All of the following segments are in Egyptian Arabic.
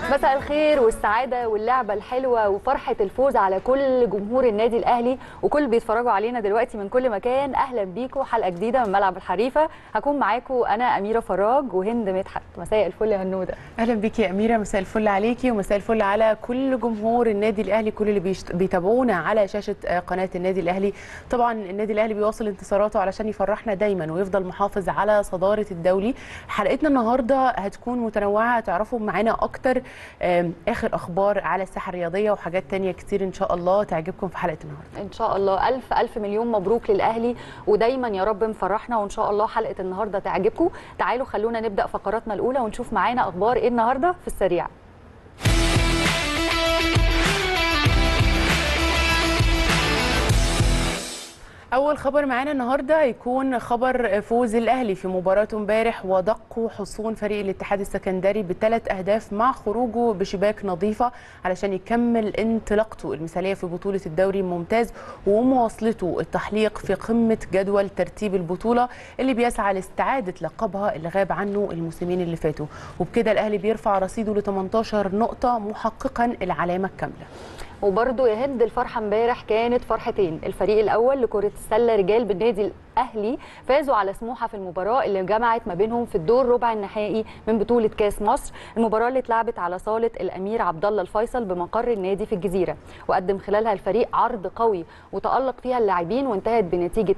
مساء الخير والسعادة واللعبة الحلوة وفرحة الفوز على كل جمهور النادي الأهلي وكل اللي بيتفرجوا علينا دلوقتي من كل مكان أهلا بيكم حلقة جديدة من ملعب الحريفة هكون معاكم أنا أميرة فراج وهند مدحت مساء الفل يا هنودة اهلا بيكي يا اميره مساء الفل عليكي ومساء الفل على كل جمهور النادي الاهلي كل اللي بيشت... بيتابعونا على شاشه آه، قناه النادي الاهلي طبعا النادي الاهلي بيواصل انتصاراته علشان يفرحنا دايما ويفضل محافظ على صداره الدوري حلقتنا النهارده هتكون متنوعه هتعرفوا معانا اكتر آم، اخر اخبار على الساحه الرياضيه وحاجات تانية كتير ان شاء الله تعجبكم في حلقه النهارده إن شاء الله ألف ألف مليون مبروك للأهلي ودايما يا رب مفرحنا وإن شاء الله حلقة النهاردة تعجبكم تعالوا خلونا نبدأ فقراتنا الأولى ونشوف معانا أخبار إيه النهاردة في السريع اول خبر معانا النهارده هيكون خبر فوز الاهلي في مباراته امبارح ودقوا حصون فريق الاتحاد السكندري بثلاث اهداف مع خروجه بشباك نظيفه علشان يكمل انطلاقته المثاليه في بطوله الدوري الممتاز ومواصلته التحليق في قمه جدول ترتيب البطوله اللي بيسعى لاستعاده لقبها اللي غاب عنه الموسمين اللي فاتوا وبكده الاهلي بيرفع رصيده ل 18 نقطه محققا العلامه الكامله وبرضه يا هند الفرحه امبارح كانت فرحتين الفريق الاول لكره السله رجال بالنادي الاهلي فازوا على سموحه في المباراه اللي جمعت ما بينهم في الدور ربع النهائي من بطوله كاس مصر المباراه اللي اتلعبت على صاله الامير عبد الله الفيصل بمقر النادي في الجزيره وقدم خلالها الفريق عرض قوي وتالق فيها اللاعبين وانتهت بنتيجه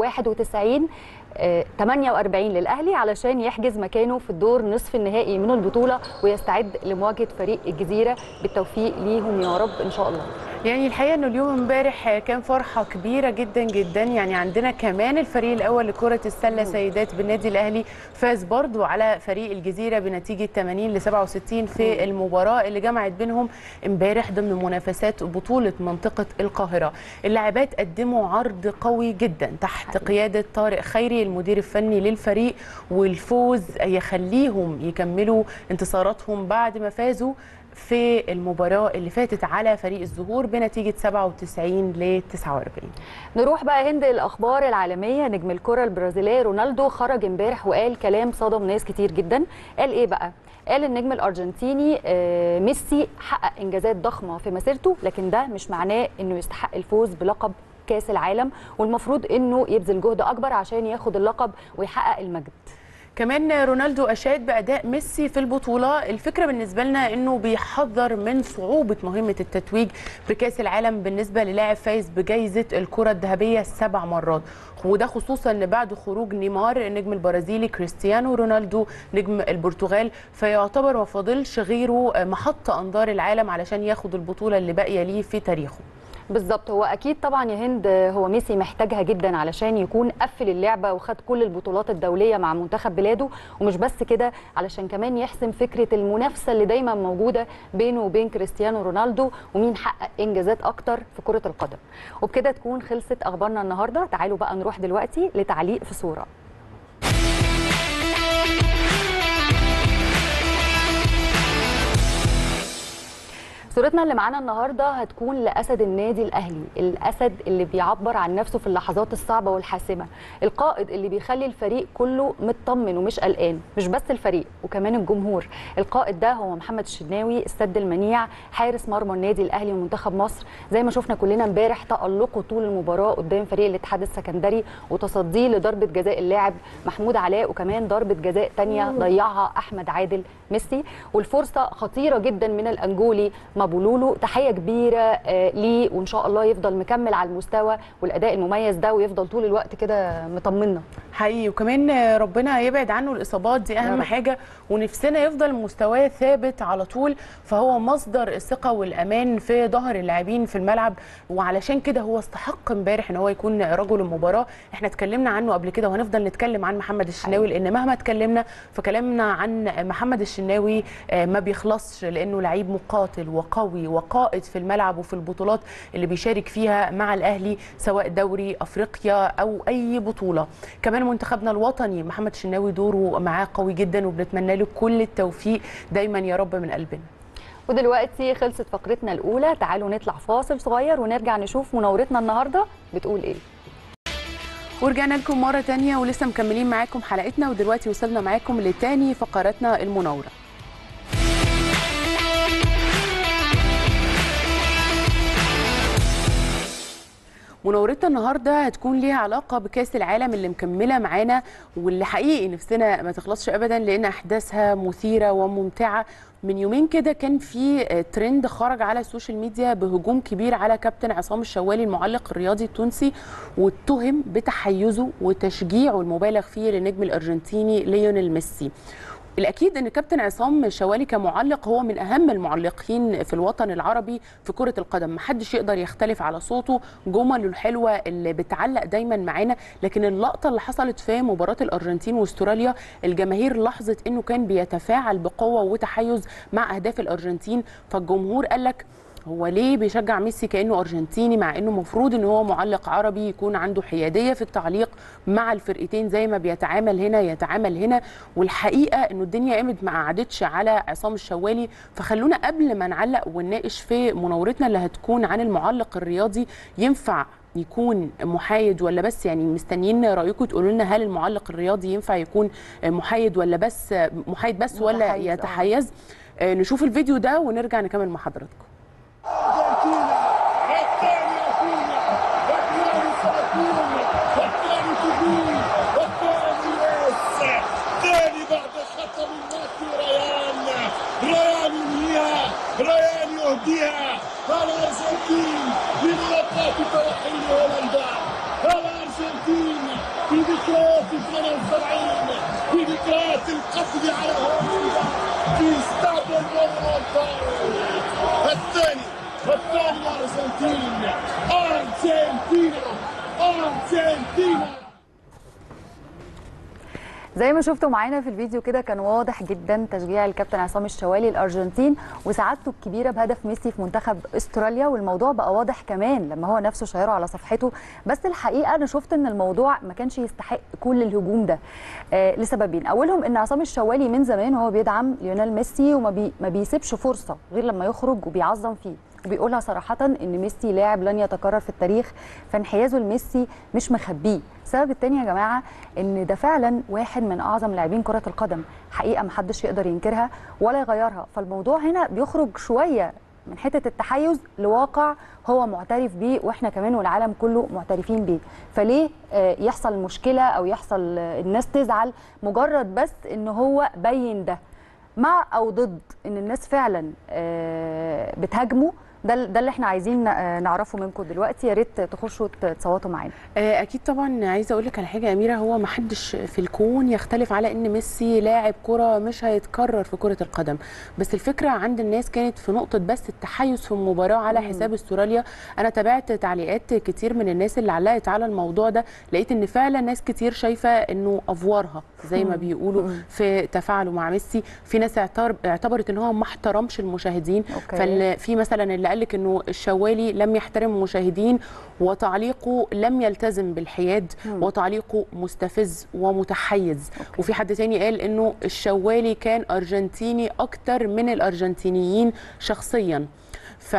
91 آه، 48 للاهلي علشان يحجز مكانه في الدور نصف النهائي من البطوله ويستعد لمواجهه فريق الجزيره بالتوفيق ليهم يا رب ان شاء الله يعني الحقيقه انه اليوم امبارح كان فرحه كبيره جدا جدا يعني عندنا كمان الفريق الاول لكره السله سيدات بالنادي الاهلي فاز برضو على فريق الجزيره بنتيجه 80 ل 67 في المباراه اللي جمعت بينهم امبارح ضمن منافسات بطوله منطقه القاهره اللاعبات قدموا عرض قوي جدا تحت قياده طارق خيري المدير الفني للفريق والفوز يخليهم يكملوا انتصاراتهم بعد ما فازوا في المباراة اللي فاتت على فريق الزهور بنتيجة 97 ل 49 نروح بقى هند الاخبار العالميه نجم الكره البرازيليه رونالدو خرج امبارح وقال كلام صدم ناس كتير جدا قال ايه بقى قال النجم الارجنتيني آه، ميسي حقق انجازات ضخمه في مسيرته لكن ده مش معناه انه يستحق الفوز بلقب كاس العالم والمفروض انه يبذل جهد اكبر عشان ياخد اللقب ويحقق المجد كمان رونالدو أشاد بأداء ميسي في البطولة الفكرة بالنسبة لنا أنه بيحذر من صعوبة مهمة التتويج بكأس العالم بالنسبة للاعب فايز بجائزة الكرة الذهبية سبع مرات وده خصوصا ان بعد خروج نيمار النجم البرازيلي كريستيانو رونالدو نجم البرتغال فيعتبر ما فاضلش غيره محط انظار العالم علشان ياخد البطوله اللي باقيه ليه في تاريخه بالظبط هو اكيد طبعا يا هند هو ميسي محتاجها جدا علشان يكون قفل اللعبه وخد كل البطولات الدوليه مع منتخب بلاده ومش بس كده علشان كمان يحسم فكره المنافسه اللي دايما موجوده بينه وبين كريستيانو رونالدو ومين حقق انجازات اكتر في كره القدم وبكده تكون خلصت اخبارنا النهارده تعالوا بقى نروح دلوقتي لتعليق في صوره صورتنا اللي معانا النهارده هتكون لاسد النادي الاهلي الاسد اللي بيعبر عن نفسه في اللحظات الصعبه والحاسمه القائد اللي بيخلي الفريق كله مطمن ومش قلقان مش بس الفريق وكمان الجمهور القائد ده هو محمد الشناوي السد المنيع حارس مرمى النادي الاهلي ومنتخب مصر زي ما شفنا كلنا امبارح تالقه طول المباراه قدام فريق الاتحاد السكندري وتصديه لضربه جزاء اللاعب محمود علاء وكمان ضربه جزاء تانية ضيعها احمد عادل ميسي والفرصه خطيره جدا من الانجولي مابولولو تحيه كبيره آه، ليه وان شاء الله يفضل مكمل على المستوى والاداء المميز ده ويفضل طول الوقت كده مطمنا حقيقي وكمان ربنا يبعد عنه الاصابات دي يا اهم رب. حاجه ونفسنا يفضل مستواه ثابت على طول فهو مصدر الثقه والامان في ظهر اللاعبين في الملعب وعلشان كده هو استحق امبارح ان هو يكون رجل المباراه احنا اتكلمنا عنه قبل كده وهنفضل نتكلم عن محمد الشناوي لان مهما اتكلمنا فكلامنا عن محمد الشناوي آه، ما بيخلصش لانه لعيب مقاتل وقوي وقائد في الملعب وفي البطولات اللي بيشارك فيها مع الاهلي سواء دوري افريقيا او اي بطوله كمان منتخبنا الوطني محمد الشناوي دوره معاه قوي جدا وبنتمنى له كل التوفيق دايما يا رب من قلبنا ودلوقتي خلصت فقرتنا الاولى تعالوا نطلع فاصل صغير ونرجع نشوف مناورتنا النهارده بتقول ايه ورجعنا لكم مرة تانية ولسه مكملين معاكم حلقتنا ودلوقتي وصلنا معاكم لتاني فقراتنا المناورة منورتنا النهارده هتكون ليها علاقه بكاس العالم اللي مكمله معانا واللي حقيقي نفسنا ما تخلصش ابدا لان احداثها مثيره وممتعه من يومين كده كان في ترند خرج على السوشيال ميديا بهجوم كبير على كابتن عصام الشوالي المعلق الرياضي التونسي واتهم بتحيزه وتشجيعه المبالغ فيه للنجم الارجنتيني ليونيل ميسي الاكيد ان كابتن عصام الشوالي كمعلق هو من اهم المعلقين في الوطن العربي في كره القدم محدش يقدر يختلف على صوته جمله الحلوه اللي بتعلق دايما معانا لكن اللقطه اللي حصلت في مباراه الارجنتين واستراليا الجماهير لاحظت انه كان بيتفاعل بقوه وتحيز مع اهداف الارجنتين فالجمهور قال لك هو ليه بيشجع ميسي كانه ارجنتيني مع انه المفروض ان هو معلق عربي يكون عنده حياديه في التعليق مع الفرقتين زي ما بيتعامل هنا يتعامل هنا والحقيقه انه الدنيا قامت ما قعدتش على عصام الشوالي فخلونا قبل ما نعلق ونناقش في مناورتنا اللي هتكون عن المعلق الرياضي ينفع يكون محايد ولا بس يعني مستنيين رايكم تقولوا لنا هل المعلق الرياضي ينفع يكون محايد ولا بس محايد بس ولا متحيز، آه. يتحيز آه، نشوف الفيديو ده ونرجع نكمل مع حضراتكم Argentina, الثاني أكونا والثاني سيكون والثاني تبين والثاني يس ثاني بعد خطر الماتي ريان ريان ينهيها ريان يهديها الأرجنتين لملقات ترحيل هولندا الأرجنتين في ذكريات 72 في ذكريات القبض على هولندا في استاد المونومنتال الثاني الثاني الارجنتين ارجنتينا ارجنتينا زي ما شفتوا معانا في الفيديو كده كان واضح جدا تشجيع الكابتن عصام الشوالي الارجنتين وسعادته الكبيره بهدف ميسي في منتخب استراليا والموضوع بقى واضح كمان لما هو نفسه شايره على صفحته بس الحقيقه انا شفت ان الموضوع ما كانش يستحق كل الهجوم ده آه لسببين اولهم ان عصام الشوالي من زمان وهو بيدعم ليونيل ميسي وما بي ما بيسيبش فرصه غير لما يخرج وبيعظم فيه وبيقولها صراحة إن ميسي لاعب لن يتكرر في التاريخ فانحيازه لميسي مش مخبيه، السبب التاني يا جماعة إن ده فعلا واحد من أعظم لاعبين كرة القدم، حقيقة محدش يقدر ينكرها ولا يغيرها، فالموضوع هنا بيخرج شوية من حتة التحيز لواقع هو معترف بيه واحنا كمان والعالم كله معترفين بيه فليه آه، يحصل مشكلة أو يحصل آه، الناس تزعل مجرد بس إن هو بين ده مع او ضد ان الناس فعلا آه، بتهاجمه ده ده اللي احنا عايزين آه، نعرفه منكم دلوقتي يا ريت تخشوا ت- تصوتوا معانا آه، اكيد طبعا عايزه اقول لك على حاجه يا اميره هو ما حدش في الكون يختلف على ان ميسي لاعب كره مش هيتكرر في كره القدم بس الفكره عند الناس كانت في نقطه بس التحيز في المباراه على حساب استراليا انا تابعت تعليقات كتير من الناس اللي علقت على الموضوع ده لقيت ان فعلا ناس كتير شايفه انه افورها زي ما بيقولوا في تفاعله مع ميسي في ناس اعتبر- اعتبرت ان هو ما احترمش المشاهدين أوكي. فال في مثلا اللي قال لك انه الشوالي لم يحترم المشاهدين وتعليقه لم يلتزم بالحياد وتعليقه مستفز ومتحيز أوكي. وفي حد تاني قال انه الشوالي كان ارجنتيني اكتر من الارجنتينيين شخصيا ف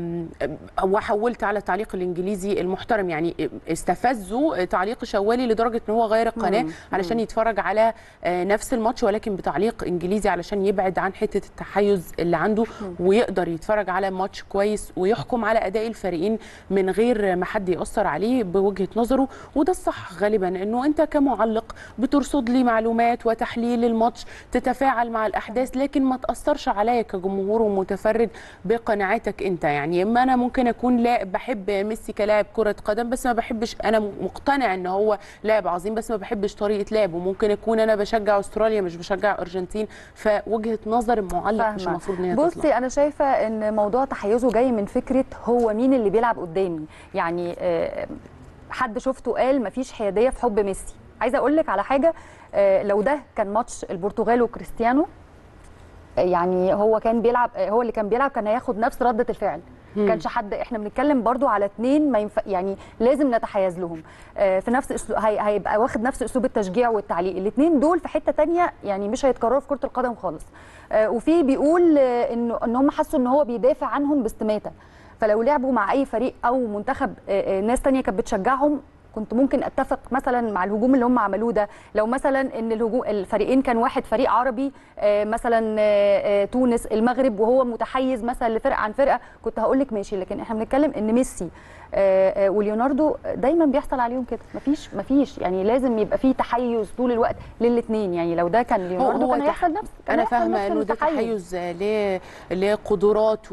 وحولت على التعليق الانجليزي المحترم يعني استفزوا تعليق شوالي لدرجه ان هو غير القناه علشان يتفرج على آه، نفس الماتش ولكن بتعليق انجليزي علشان يبعد عن حته التحيز اللي عنده ويقدر يتفرج على ماتش كويس ويحكم على اداء الفريقين من غير ما حد ياثر عليه بوجهه نظره وده الصح غالبا انه انت كمعلق بترصد لي معلومات وتحليل الماتش تتفاعل مع الاحداث لكن ما تاثرش عليا كجمهور ومتفرج بقناعاتك انت يعني اما انا ممكن اكون لاعب بحب ميسي كلاعب كره قدم بس ما بحبش انا مقتنع ان هو لاعب عظيم بس ما بحبش طريقه لعبه ممكن اكون انا بشجع استراليا مش بشجع ارجنتين فوجهه نظر المعلق مش فاهمة. المفروض ان هي تطلع بصي انا شايفه ان موضوع تحيزه جاي من فكره هو مين اللي بيلعب قدامي يعني آه، حد شفته قال مفيش حياديه في حب ميسي عايزه اقول لك على حاجه آه، لو ده كان ماتش البرتغال وكريستيانو آه، يعني هو كان بيلعب آه، هو اللي كان بيلعب كان هياخد نفس رده الفعل كانش حد احنا بنتكلم برضو على اتنين ما ينفع يعني لازم نتحيز لهم آه، في نفس أسلو... هي... هيبقى واخد نفس اسلوب التشجيع والتعليق الاتنين دول في حته تانية يعني مش هيتكرروا في كره القدم خالص آه، وفي بيقول آه، انه ان هم حسوا ان هو بيدافع عنهم باستماته فلو لعبوا مع اي فريق او منتخب آه، آه، ناس تانية كانت بتشجعهم كنت ممكن اتفق مثلا مع الهجوم اللي هم عملوه ده لو مثلا ان الهجوم الفريقين كان واحد فريق عربي آه، مثلا آه، آه، تونس المغرب وهو متحيز مثلا لفرقه عن فرقه كنت هقول لك ماشي لكن احنا بنتكلم ان ميسي آه، آه، وليوناردو دايما بيحصل عليهم كده مفيش مفيش يعني لازم يبقى فيه تحيز طول الوقت للاثنين يعني لو ده كان ليوناردو كان تح- هيحصل نفس كان انا هيحصل فاهمه نفس انه ده التحيز. تحيز ل- لقدرات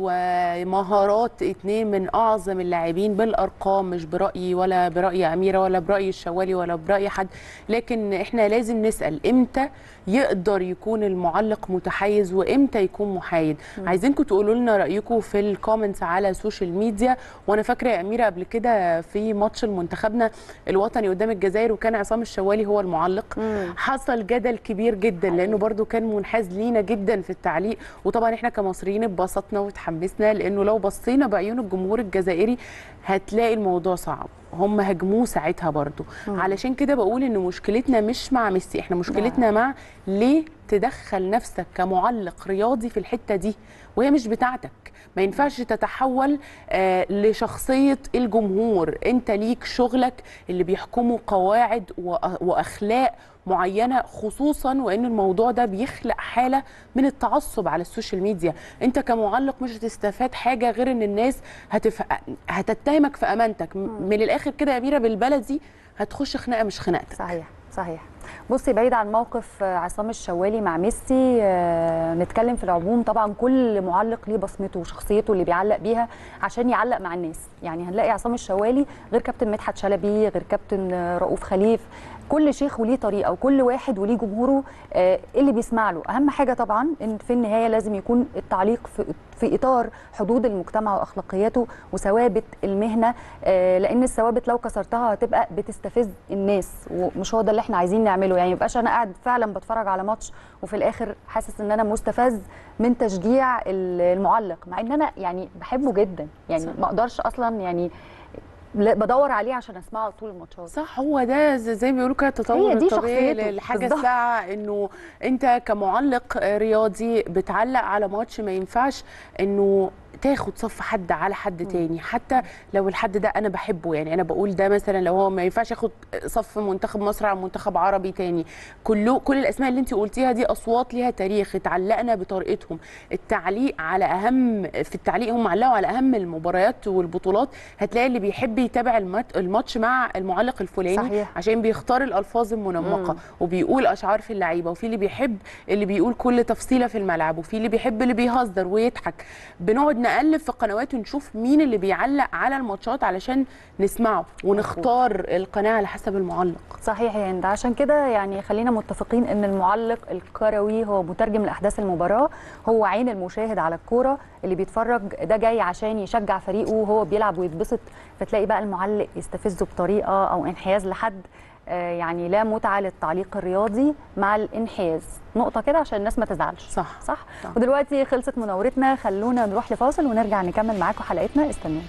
ومهارات اتنين من اعظم اللاعبين بالارقام مش برايي ولا براي اميره ولا براي الشوالي ولا براي حد لكن احنا لازم نسال امتى يقدر يكون المعلق متحيز وامتى يكون محايد عايزينكم تقولوا لنا رايكم في الكومنتس على السوشيال ميديا وانا فاكره يا اميره قبل كده في ماتش المنتخبنا الوطني قدام الجزائر وكان عصام الشوالي هو المعلق مم. حصل جدل كبير جدا لانه برضو كان منحاز لينا جدا في التعليق وطبعا احنا كمصريين اتبسطنا وتحمسنا لانه لو بصينا بعيون الجمهور الجزائري هتلاقي الموضوع صعب هم هاجموه ساعتها برضو علشان كده بقول ان مشكلتنا مش مع ميسي احنا مشكلتنا مع ليه تدخل نفسك كمعلق رياضي في الحته دي وهي مش بتاعتك ما ينفعش تتحول آه لشخصيه الجمهور انت ليك شغلك اللي بيحكمه قواعد وأ- واخلاق معينه خصوصا وان الموضوع ده بيخلق حاله من التعصب على السوشيال ميديا انت كمعلق مش هتستفاد حاجه غير ان الناس هتف... هتتهمك في امانتك م- من الاخر كده يا اميره بالبلدي هتخش خناقه مش خناقتك صحيح صحيح بصي بعيد عن موقف آه، عصام الشوالي مع ميسي آه، نتكلم في العموم طبعا كل معلق ليه بصمته وشخصيته اللي بيعلق بيها عشان يعلق مع الناس يعني هنلاقي عصام الشوالي غير كابتن مدحت شلبي غير كابتن آه، رؤوف خليف كل شيخ وليه طريقه وكل واحد وليه جمهوره آه، اللي بيسمع له اهم حاجه طبعا ان في النهايه لازم يكون التعليق في في اطار حدود المجتمع واخلاقياته وثوابت المهنه آه، لان الثوابت لو كسرتها هتبقى بتستفز الناس ومش هو ده اللي احنا عايزين نعمله يعني يبقاش انا قاعد فعلا بتفرج على ماتش وفي الاخر حاسس ان انا مستفز من تشجيع ال- المعلق مع ان انا يعني بحبه جدا يعني صح. ما اقدرش اصلا يعني لا- بدور عليه عشان اسمعه طول الماتشات صح هو ده ز- زي ما بيقولوا كده التطور هي دي الطبيعي شخصيته. للحاجه بالظبط. الساعه انه انت كمعلق رياضي بتعلق على ماتش ما ينفعش انه تاخد صف حد على حد تاني حتى لو الحد ده انا بحبه يعني انا بقول ده مثلا لو هو ما ينفعش ياخد صف منتخب مصر على منتخب عربي تاني كله كل الاسماء اللي انت قلتيها دي اصوات ليها تاريخ اتعلقنا بطريقتهم التعليق على اهم في التعليق هم علقوا على اهم المباريات والبطولات هتلاقي اللي بيحب يتابع المات- الماتش مع المعلق الفلاني صحيح. عشان بيختار الالفاظ المنمقه مم. وبيقول اشعار في اللعيبه وفي اللي بيحب اللي بيقول كل تفصيله في الملعب وفي اللي بيحب اللي بيهزر ويضحك بنقعد نقلب في قنوات ونشوف مين اللي بيعلق على الماتشات علشان نسمعه ونختار القناه على حسب المعلق صحيح يا هند عشان كده يعني خلينا متفقين ان المعلق الكروي هو مترجم لاحداث المباراه هو عين المشاهد على الكوره اللي بيتفرج ده جاي عشان يشجع فريقه وهو بيلعب ويتبسط فتلاقي بقى المعلق يستفزه بطريقه او انحياز لحد آه، يعني لا متعه للتعليق الرياضي مع الانحياز نقطه كده عشان الناس ما تزعلش صح صح صح. ودلوقتي خلصت مناورتنا خلونا نروح لفاصل ونرجع نكمل معاكم حلقتنا استنونا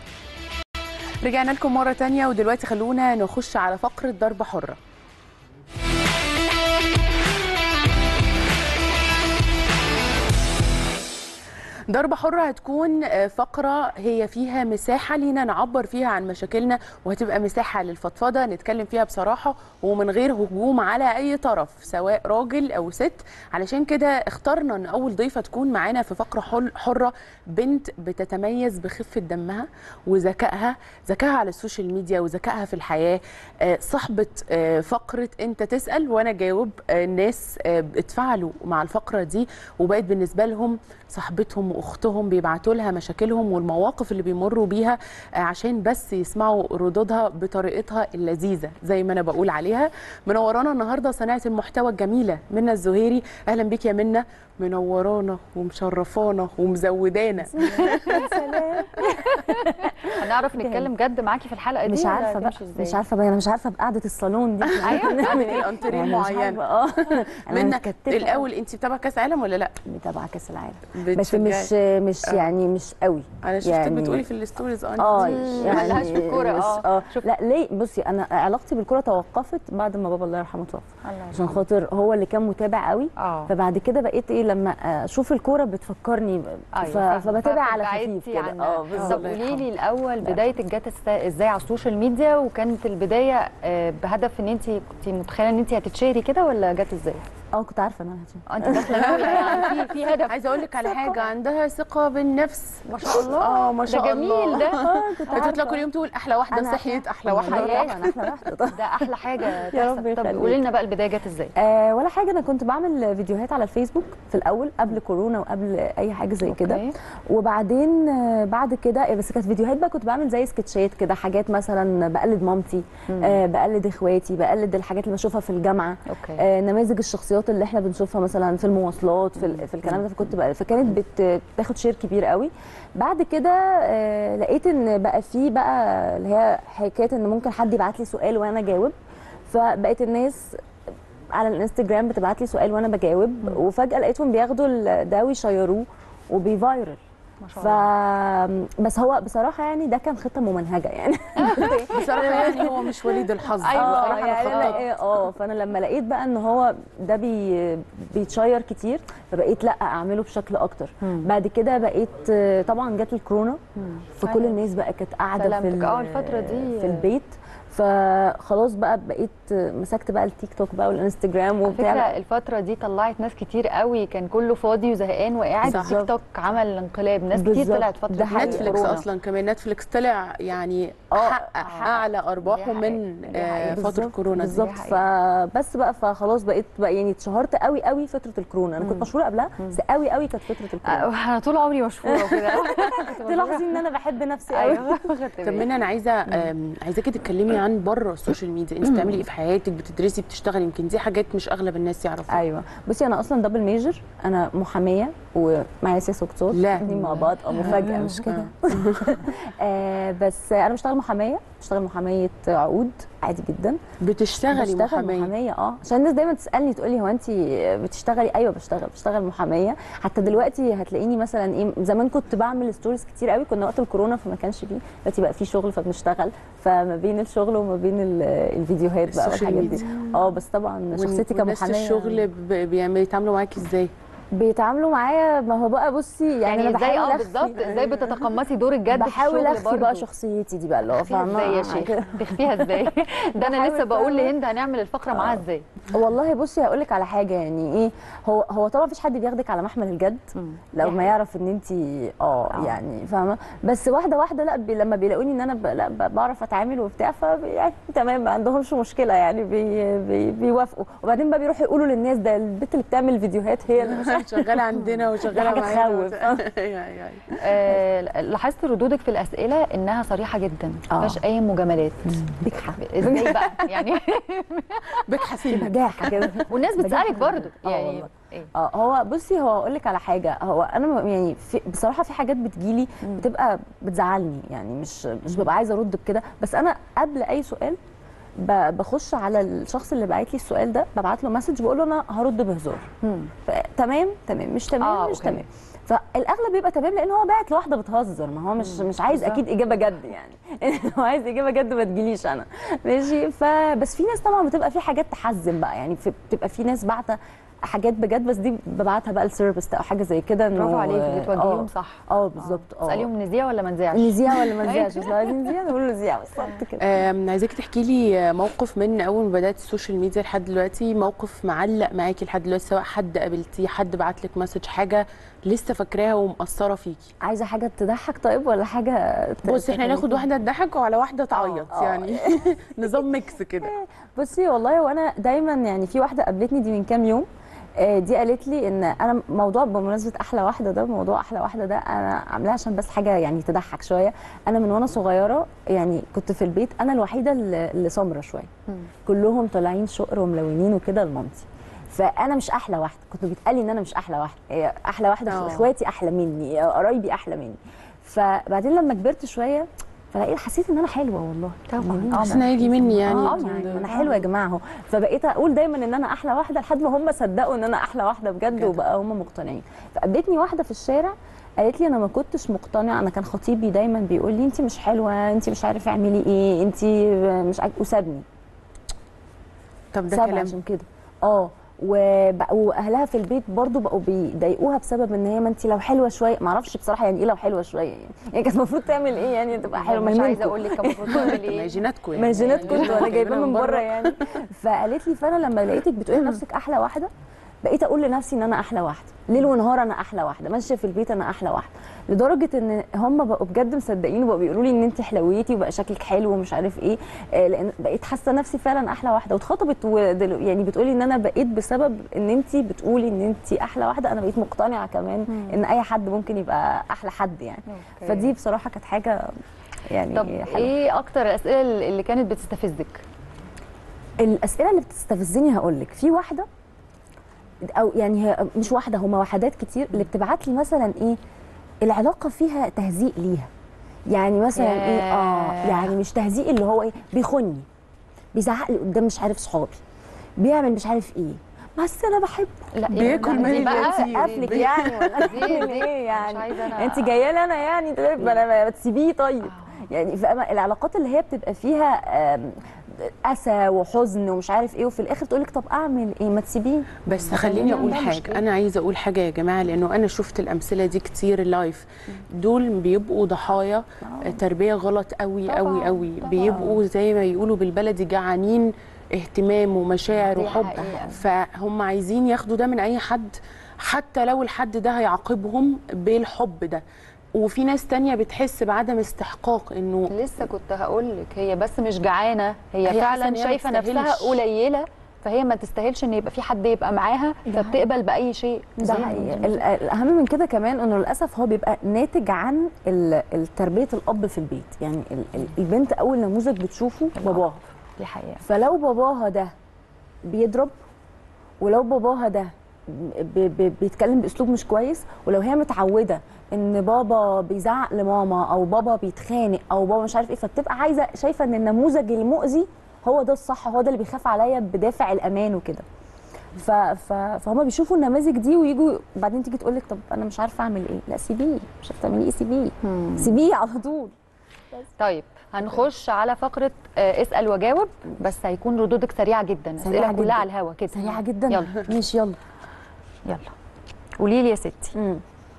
رجعنا لكم مره تانية ودلوقتي خلونا نخش على فقره ضربه حره ضربة حرة هتكون آه، فقرة هي فيها مساحة لينا نعبر فيها عن مشاكلنا وهتبقى مساحة للفضفضة نتكلم فيها بصراحة ومن غير هجوم على أي طرف سواء راجل أو ست علشان كده اخترنا أن أول ضيفة تكون معانا في فقرة حل- حرة بنت بتتميز بخفة دمها وذكائها ذكائها على السوشيال ميديا وذكائها في الحياة آه، صاحبة آه، فقرة أنت تسأل وأنا جاوب آه، الناس آه، اتفاعلوا مع الفقرة دي وبقت بالنسبة لهم صاحبتهم واختهم بيبعتوا لها مشاكلهم والمواقف اللي بيمروا بيها آه، عشان بس يسمعوا ردودها بطريقتها اللذيذه زي ما انا بقول عليها منورانا النهارده صناعه المحتوى الجميله منى الزهيري اهلا بيك يا منى منورانا ومشرفانا ومزودانا هنعرف نتكلم جد معاكي في الحلقه دي مش ولا عارفه بقى هتمشي إزاي؟ مش عارفه بقى انا مش عارفه بقعده الصالون دي أيوة. من الانتريه يعني مش معينه عارفة، اه انا منى متكتفة الاول انت بتابعه كاس عالم ولا لا متابعه كاس العالم بس بتشجعي؟ مش مش آه. يعني مش قوي انا شفتك يعني- بتقولي في الستوريز اه اه إنتي- يعني ملهاش في الكورة، مش- آه. اه شوف. لا ليه بصي انا علاقتي بالكوره توقفت بعد ما بابا الله يرحمه توفى الله عشان يرحمه. خاطر هو اللي كان متابع قوي اه فبعد كده بقيت ايه لما اشوف الكوره بتفكرني ب- أيوة، ف- فاهمة. فبتابع على خفيف فبعدتي كده عنها. اه طب بالظبط الله قولي يرحمه. لي الاول الاول بدايتك جت الس- ازاي على السوشيال ميديا وكانت البدايه آه، بهدف ان انت كنت متخيله ان انت هتتشهري كده ولا جت ازاي؟ اه كنت عارفه ان انا هتشوف آه، انت داخله ناوية يعني في في هدف عايزه اقول لك على حاجه عندها ثقه بالنفس ما شاء الله اه ما شاء ده الله جميل ده اه كنت هتطلع عارفه كل يوم تقول احلى واحده أنا صحيت احلى واحده واحده حياة. طبعا احلى واحده طبعا ده احلى حاجه يا تحصل. رب طب يخليك. قولي لنا بقى البدايه جت ازاي؟ آه ولا حاجه انا كنت بعمل فيديوهات على الفيسبوك في الاول قبل كورونا وقبل اي حاجه زي كده أوكي. وبعدين آه، بعد كده بس كانت فيديوهات بقى كنت بعمل زي سكتشات كده حاجات مثلا بقلد مامتي آه بقلد اخواتي بقلد الحاجات اللي بشوفها في الجامعه اوكي آه نماذج الشخصيات اللي احنا بنشوفها مثلا في المواصلات في, ال- في الكلام ده فكنت بقى فكانت بت- بتاخد شير كبير قوي بعد كده آه لقيت ان بقى في بقى اللي هي حكايه ان ممكن حد يبعت لي سؤال وانا اجاوب فبقيت الناس على الانستجرام بتبعت لي سؤال وانا بجاوب وفجاه لقيتهم بياخدوا ال- ده ويشيروه وبيفايرل ما شاء ف الله بس هو بصراحه يعني ده كان خطه ممنهجه يعني بصراحه يعني هو مش وليد الحظ أيوة، اه بصراحه يعني انا انا خططت ايه اه فانا لما لقيت بقى ان هو ده بي بيتشير كتير فبقيت لا اعمله بشكل اكتر بعد كده بقيت آه، طبعا جت الكورونا فكل أيوة. الناس بقى كانت قاعده في سلامتك. ال- اه الفترة دي- في البيت فخلاص بقى بقيت مسكت بقى التيك توك بقى والانستجرام على وبتاع فكره الفتره دي طلعت ناس كتير قوي كان كله فاضي وزهقان وقاعد بالظبط. تيك توك عمل انقلاب ناس كتير بالظبط. طلعت فتره ده دي حقيقي. نتفليكس كورونا. اصلا كمان نتفليكس طلع يعني اه، حقق حقق. اعلى ارباحه دي من حقيقة. دي آه، حقيقة. فتره بالظبط. كورونا دي بالظبط فبس بقى فخلاص بقيت بقى يعني اتشهرت قوي قوي فتره الكورونا انا كنت مشهوره قبلها بس قوي قوي كانت فتره الكورونا آه، انا طول عمري مشهوره وكده تلاحظي ان انا بحب نفسي قوي ايوه خدت طب بالي. منى انا عايزه آم، عايزاكي تتكلمي عن بره السوشيال ميديا انت بتعملي ايه في حياتك بتدرسي بتشتغلي يمكن دي حاجات مش اغلب الناس يعرفوها ايوه بصي انا اصلا دبل ميجر انا محاميه ومعايا سياسه واقتصاد لا. الاثنين مع بعض اه مفاجاه مش كده آه بس انا بشتغل محاميه بشتغل محاميه عقود عادي جدا بتشتغلي بشتغل محاميه محاميه اه عشان الناس دايما تسالني تقول لي هو انت بتشتغلي ايوه بشتغل بشتغل محاميه حتى دلوقتي هتلاقيني مثلا ايه زمان كنت بعمل ستوريز كتير قوي كنا وقت الكورونا فما كانش فيه دلوقتي بقى في شغل فبنشتغل فما بين الشغل وما بين ال- الفيديوهات بقى السوشيال والحاجات دي ميديا. اه بس طبعا شخصيتي والناس في كمحاميه الشغل ب- بيعملوا- بيتعاملوا معاكي ازاي بيتعاملوا معايا ما هو بقى بصي يعني, يعني انا ازاي بحاول اه أخفي- بالظبط ازاي بتتقمصي دور الجد بحاول في الشغل اخفي بقى برضه؟ شخصيتي دي بقى اللي هو تخفيها ازاي يا فاهمة؟ شيخ تخفيها ازاي ده انا بحاول لسه بقول فعلا. لهند هنعمل الفقره معاها ازاي والله بصي هقول لك على حاجه يعني ايه هو هو طبعا مفيش حد بياخدك على محمل الجد لو دي ما يعرف ان انت اه يعني فاهمه بس واحده واحده لا بي لما بيلاقوني ان انا ب... لا ب... بعرف اتعامل وبتاع ف يعني تمام ما عندهمش مشكله يعني بي... بي... بيوافقوا وبعدين بقى بيروحوا يقولوا للناس ده البنت اللي بتعمل فيديوهات هي اللي مش شغاله عندنا وشغاله حاجة معانا تخوف. أيوة، أيوة. آه لاحظت ردودك في الاسئله انها صريحه جدا ما آه. فيهاش اي مجاملات بجحه ازاي بقى يعني بك حسينه بجاحه كده والناس بتسالك برضو آه يعني والله. إيه؟ اه هو بصي هو اقول لك على حاجه هو انا م- يعني في بصراحه في حاجات بتجيلي بتبقى بتزعلني يعني مش مش ببقى عايزه ارد بكده بس انا قبل اي سؤال ب- بخش على الشخص اللي باعت لي السؤال ده ببعت له مسج بقول له انا هرد بهزار مم. ف- تمام تمام مش تمام آه، مش أوكي. تمام فالاغلب بيبقى تمام لان هو باعت لواحده بتهزر ما هو مش مش عايز بالظبط. اكيد اجابه جد يعني هو عايز اجابه جد ما تجيليش انا ماشي فبس في ناس طبعا بتبقى في حاجات تحزن بقى يعني في بتبقى في ناس باعته حاجات بجد بس دي ببعتها بقى لسيرفيس او حاجه زي كده انه برافو عليكي بتوجهيهم آه، صح اه بالظبط اه تساليهم نذيع ولا ما نذيعش نذيع ولا ما نذيعش بس لو عايزين نذيع نقول له نذيع بالظبط كده آم، عايزاكي تحكي لي موقف من اول ما بدات السوشيال ميديا لحد دلوقتي موقف معلق معاكي لحد دلوقتي سواء حد قابلتيه حد بعت لك مسج حاجه لسه فاكراها ومأثره فيكي عايزه حاجه تضحك طيب ولا حاجه ت- بصي احنا ناخد تخليكي- واحده تضحك وعلى واحده تعيط آه. يعني نظام ميكس كده بصي والله وانا دايما يعني في واحده قابلتني دي من كام يوم آه، دي قالت لي ان انا موضوع بمناسبه احلى واحده ده موضوع احلى واحده ده انا عاملاها عشان بس حاجه يعني تضحك شويه انا من وانا صغيره يعني كنت في البيت انا الوحيده اللي اللي سمره شويه كلهم طالعين شقر وملونين وكده لمامتي فانا مش احلى واحده كنت بيتقال ان انا مش احلى واحده هي احلى واحده آه. في اخواتي احلى مني قرايبي احلى مني فبعدين لما كبرت شويه فلقيت حسيت ان انا حلوه والله طبعاً. يعني آه، بس انا هيجي مني يعني اه يعني انا حلوه يا جماعه اهو فبقيت اقول دايما ان انا احلى واحده لحد ما هم صدقوا ان انا احلى واحده بجد جدع. وبقى هم مقتنعين فقابلتني واحده في الشارع قالت لي انا ما كنتش مقتنعه انا كان خطيبي دايما بيقول لي انت مش حلوه انت مش عارفه اعملي ايه انت مش عارف وسابني طب ده سابني كلام عشان كده اه وبقوا اهلها في البيت برضو بقوا بيضايقوها بسبب ان هي ما انت لو حلوه شويه ما اعرفش بصراحه يعني ايه لو حلوه شويه يعني يعني كانت المفروض تعمل ايه يعني تبقى حلوه مش ما عايزه منكم. اقول لك كان المفروض تعمل ما ايه جيناتكم ما جينات كنت جيناتكم وانا جايباه جايبينها من بره يعني فقالت لي فانا لما لقيتك بتقولي لنفسك احلى واحده بقيت اقول لنفسي ان انا احلى واحده ليل ونهار انا احلى واحده ماشيه في البيت انا احلى واحده لدرجه ان هم بقوا بجد مصدقين وبقوا بيقولوا لي ان انت حلويتي وبقى شكلك حلو ومش عارف ايه آه، لان بقيت حاسه نفسي فعلا احلى واحده واتخطبت ودلو يعني بتقولي ان انا بقيت بسبب ان انت بتقولي ان انت احلى واحده انا بقيت مقتنعه كمان ان اي حد ممكن يبقى احلى حد يعني أوكي. فدي بصراحه كانت حاجه يعني طب حلوة. ايه اكتر الاسئله اللي كانت بتستفزك الاسئله اللي بتستفزني هقول لك في واحده او يعني هي مش واحده هما وحدات كتير اللي بتبعت لي مثلا ايه العلاقه فيها تهزيء ليها يعني مثلا ايه اه ياه. يعني مش تهزيء اللي هو ايه بيخني بيزعق لي قدام مش عارف صحابي بيعمل مش عارف ايه بس انا بحبه لا بياكل لا، دي مال بقى اليتيم. قافلك بي- يعني ولا دي- اعمل دي ايه مش يعني عايزة أنا- انت جايه لي انا يعني طيب ما انا ما تسيبيه طيب يعني فاهمة العلاقات اللي هي بتبقى فيها آم، اسى وحزن ومش عارف ايه وفي الاخر تقول لك طب اعمل ايه ما تسيبيه بس خليني اقول عندها حاجه مشكلة. انا عايزه اقول حاجه يا جماعه لانه انا شفت الامثله دي كتير لايف دول بيبقوا ضحايا تربيه غلط قوي قوي طبعاً، قوي طبعاً. بيبقوا زي ما يقولوا بالبلدي جعانين اهتمام ومشاعر دي وحب حقيقة. فهم عايزين ياخدوا ده من اي حد حتى لو الحد ده هيعاقبهم بالحب ده وفي ناس تانية بتحس بعدم استحقاق انه لسه كنت هقول لك هي بس مش جعانه هي, هي حاسة فعلا إن هي شايفه ما نفسها تستاهلش. قليله فهي ما تستاهلش ان يبقى في حد يبقى معاها ده فبتقبل باي شيء ده حقيقي ال- الاهم من كده كمان انه للاسف هو بيبقى ناتج عن ال- ال- تربيه الاب في البيت يعني ال- ال- البنت اول نموذج بتشوفه باباها دي حقيقه فلو باباها ده بيضرب ولو باباها ده ب- ب- بيتكلم باسلوب مش كويس ولو هي متعوده ان بابا بيزعق لماما او بابا بيتخانق او بابا مش عارف ايه فبتبقى عايزه شايفه ان النموذج المؤذي هو ده الصح هو ده اللي بيخاف عليا بدافع الامان وكده ف... ف... فهم بيشوفوا النماذج دي ويجوا بعدين تيجي تقول لك طب انا مش عارفه اعمل ايه لا سيبيه مش عارفه تعملي ايه سيبيه سيبيه على طول طيب هنخش على فقره آه، اسال وجاوب بس هيكون ردودك سريعه جدا سريعة اسئله كلها جداً. على الهوا كده سريعه جدا يلا ماشي يلا يلا قولي لي يا ستي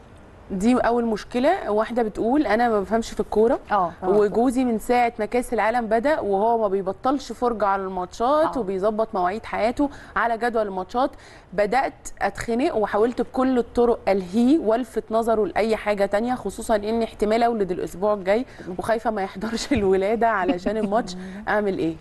دي اول مشكله واحده بتقول انا ما بفهمش في الكوره اه وجوزي من ساعه ما كاس العالم بدا وهو ما بيبطلش فرجه على الماتشات آه. وبيظبط مواعيد حياته على جدول الماتشات بدات اتخنق وحاولت بكل الطرق الهيه والفت نظره لاي حاجه تانية خصوصا ان احتمال اولد الاسبوع الجاي وخايفه ما يحضرش الولاده علشان الماتش اعمل ايه